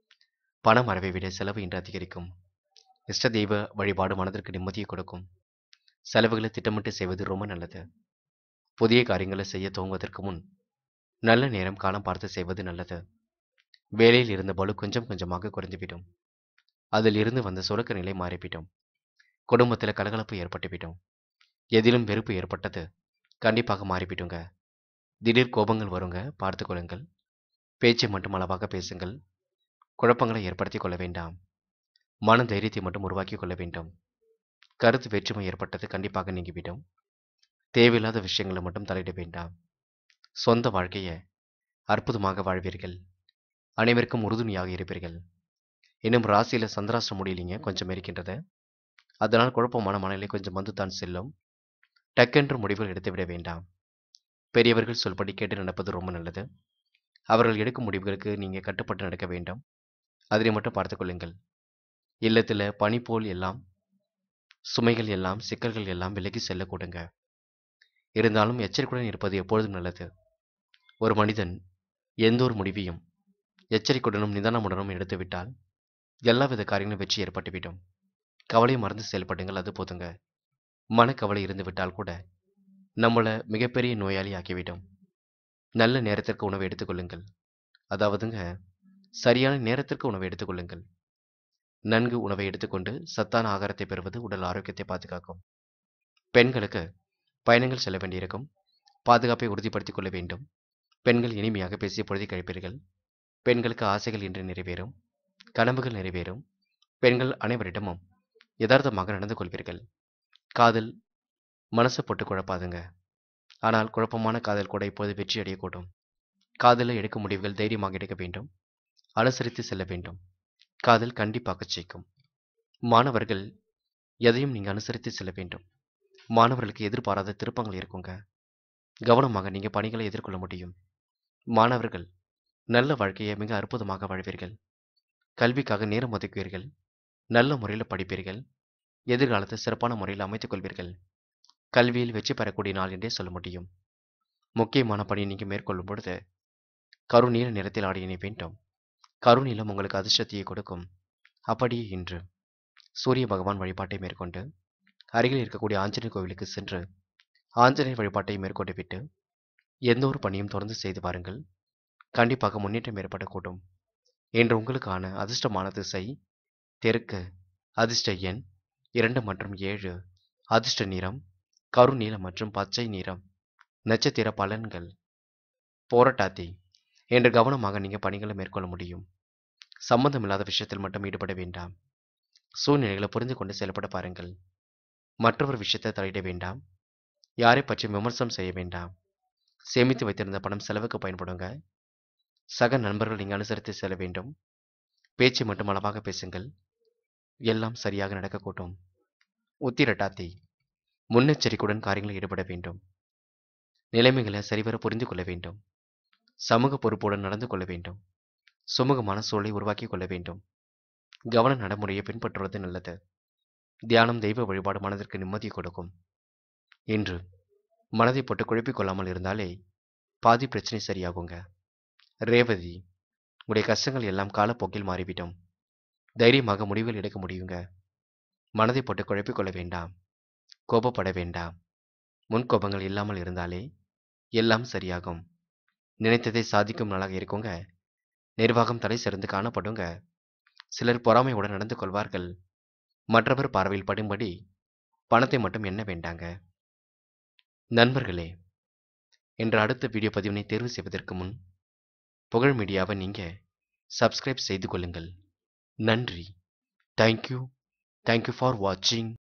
பண மரவை விட செலவு இன்று அதிகரிக்கும் இஷ்ட தெய்வ வழிபாடு மனதிற்கு நிம்மதியை கொடுக்கும் செலவுகளை திட்டமிட்டு செய்வது ரொம்ப நல்லது புதிய காரியங்களை செய்ய துவங்குவதற்கு முன் நல்ல நேரம் காலம் பார்த்து செய்வது நல்லது வேலையில் இருந்த பலு கொஞ்சம் கொஞ்சமாக குறைந்துவிடும் அதில் இருந்து வந்த சுரக்க நிலை மாறிவிடும் குடும்பத்தில் கலகலப்பு ஏற்பட்டுவிடும் எதிலும் வெறுப்பு ஏற்பட்டது கண்டிப்பாக மாறிவிடுங்க திடீர் கோபங்கள் வருங்க பார்த்து கொள்ளுங்கள் பேச்சை மட்டும் அளவாக பேசுங்கள் குழப்பங்களை ஏற்படுத்தி கொள்ள வேண்டாம் மன தைரியத்தை மட்டும் உருவாக்கி கொள்ள வேண்டும் கருத்து வேற்றுமை ஏற்பட்டது கண்டிப்பாக நீங்கிவிடும் தேவையில்லாத விஷயங்களை மட்டும் தலையிட வேண்டாம் சொந்த வாழ்க்கையை அற்புதமாக வாழ்வீர்கள் அனைவருக்கும் உறுதுணையாக இருப்பீர்கள் இன்னும் ராசியில் சந்திராஷ்டிரம் முடியலைங்க கொஞ்சம் இருக்கின்றது அதனால் குழப்பமான மனநிலை கொஞ்சம் வந்து தான் செல்லும் டக்கென்று முடிவுகள் எடுத்துவிட வேண்டாம் பெரியவர்கள் சொல்படி கேட்டு நடப்பது ரொம்ப நல்லது அவர்கள் எடுக்கும் முடிவுகளுக்கு நீங்கள் கட்டுப்பட்டு நடக்க வேண்டும் அதனை மட்டும் பார்த்து கொள்ளுங்கள் இல்லத்தில் பனி போல் எல்லாம் சுமைகள் எல்லாம் சிக்கல்கள் எல்லாம் விலகி செல்லக்கூடுங்க இருந்தாலும் எச்சரிக்கையுடன் இருப்பது எப்பொழுதும் நல்லது ஒரு மனிதன் எந்த ஒரு முடிவையும் எச்சரிக்கையுடனும் நிதானமுடனும் எடுத்துவிட்டால் எல்லாவித காரியங்களும் வெற்றி ஏற்பட்டுவிடும் கவலையை மறந்து செயல்படுங்கள் அது போதுங்க மனக்கவலை இருந்து விட்டால் கூட நம்மளை மிகப்பெரிய நோயாளி ஆக்கிவிடும் நல்ல நேரத்திற்கு உணவை எடுத்துக்கொள்ளுங்கள் அதாவதுங்க சரியான நேரத்திற்கு உணவை எடுத்துக்கொள்ளுங்கள் நன்கு உணவை எடுத்துக்கொண்டு சத்தான ஆகாரத்தை பெறுவது உடல் ஆரோக்கியத்தை பாதுகாக்கும் பெண்களுக்கு பயணங்கள் செல்ல வேண்டியிருக்கும் பாதுகாப்பை உறுதிப்படுத்திக் கொள்ள வேண்டும் பெண்கள் இனிமையாக பேசிய பொழுதை கழிப்பீர்கள் பெண்களுக்கு ஆசைகள் இன்று நிறைவேறும் கனவுகள் நிறைவேறும் பெண்கள் அனைவரிடமும் யதார்த்தமாக நடந்து கொள்வீர்கள் காதல் மனசை போட்டு குழப்பாதுங்க ஆனால் குழப்பமான காதல் கூட இப்போது வெற்றி அடையக்கூடும் காதலில் எடுக்கும் முடிவுகள் தைரியமாக எடுக்க வேண்டும் அனுசரித்து செல்ல வேண்டும் காதல் கண்டிப்பாக ஜெயிக்கும் மாணவர்கள் எதையும் நீங்கள் அனுசரித்து செல்ல வேண்டும் மாணவர்களுக்கு எதிர்பாராத திருப்பங்கள் இருக்குங்க கவனமாக நீங்கள் பணிகளை எதிர்கொள்ள முடியும் மாணவர்கள் நல்ல வாழ்க்கையை மிக அற்புதமாக வாழ்வீர்கள் கல்விக்காக நேரம் ஒதுக்குவீர்கள் நல்ல முறையில் படிப்பீர்கள் எதிர்காலத்தை சிறப்பான முறையில் அமைத்துக் கொள்வீர்கள் கல்வியில் வெற்றி பெறக்கூடிய நாள் என்றே சொல்ல முடியும் முக்கியமான பணியை நீங்கள் மேற்கொள்ளும் பொழுது கருநீல நிறத்தில் ஆடியினை வேண்டும் கருநீலம் உங்களுக்கு அதிர்ஷ்டத்தையே கொடுக்கும் அப்படியே இன்று சூரிய பகவான் வழிபாட்டை மேற்கொண்டு அருகில் இருக்கக்கூடிய ஆஞ்சநேயர் கோவிலுக்கு சென்று ஆஞ்சநேயர் வழிபாட்டை மேற்கொண்டு விட்டு எந்த ஒரு பணியும் தொடர்ந்து செய்து பாருங்கள் கண்டிப்பாக முன்னேற்றம் ஏற்படக்கூடும் இன்று உங்களுக்கான அதிர்ஷ்டமான திசை தெற்கு அதிர்ஷ்ட எண் இரண்டு மற்றும் ஏழு அதிர்ஷ்ட நிறம் கருநீலம் மற்றும் பச்சை நிறம் நட்சத்திர பலன்கள் போராட்டாத்தி என்று கவனமாக நீங்கள் பணிகளை மேற்கொள்ள முடியும் சம்பந்தமில்லாத விஷயத்தில் மட்டும் ஈடுபட வேண்டாம் சூழ்நிலைகளை புரிந்து கொண்டு செயல்பட பாருங்கள் மற்றவர் விஷயத்தை தலையிட வேண்டாம் யாரை பற்றி விமர்சனம் செய்ய வேண்டாம் சேமித்து வைத்திருந்த பணம் செலவுக்கு பயன்படுங்க சக நண்பர்கள் நீங்கள் அனுசரித்து செல்ல வேண்டும் பேச்சு மட்டும் அளவாக பேசுங்கள் எல்லாம் சரியாக நடக்கக்கூடும் உத்திரட்டாத்தி முன்னெச்சரிக்கையுடன் காரியங்களில் ஈடுபட வேண்டும் நிலைமைகளை சரிவர புரிந்து கொள்ள வேண்டும் சமூக பொறுப்புடன் நடந்து கொள்ள வேண்டும் சுமூகமான சூழலை உருவாக்கி கொள்ள வேண்டும் கவன நடைமுறையை பின்பற்றுவது நல்லது தியானம் தெய்வ வழிபாடு மனதிற்கு நிம்மதியை கொடுக்கும் இன்று மனதை போட்டு குழப்பிக் கொள்ளாமல் இருந்தாலே பாதி பிரச்சனை சரியாகுங்க ரேவதி உடைய கஷ்டங்கள் எல்லாம் காலப்போக்கில் மாறிவிடும் தைரியமாக முடிவுகள் எடுக்க முடியுங்க மனதை போட்டு குழப்பிக் கொள்ள வேண்டாம் கோபப்பட வேண்டாம் முன்கோபங்கள் இல்லாமல் இருந்தாலே எல்லாம் சரியாகும் நினைத்ததை சாதிக்கும் நாளாக இருக்குங்க நிர்வாகம் தலை சிறந்து காணப்படுங்க சிலர் பொறாமையுடன் நடந்து கொள்வார்கள் மற்றவர் பார்வையில் படும்படி பணத்தை மட்டும் எண்ண வேண்டாங்க நண்பர்களே என்ற அடுத்த வீடியோ பதிவினை தேர்வு செய்வதற்கு முன் புகழ் மீடியாவை நீங்கள் சப்ஸ்கிரைப் செய்து கொள்ளுங்கள் நன்றி தேங்க்யூ தேங்க்யூ ஃபார் வாட்சிங்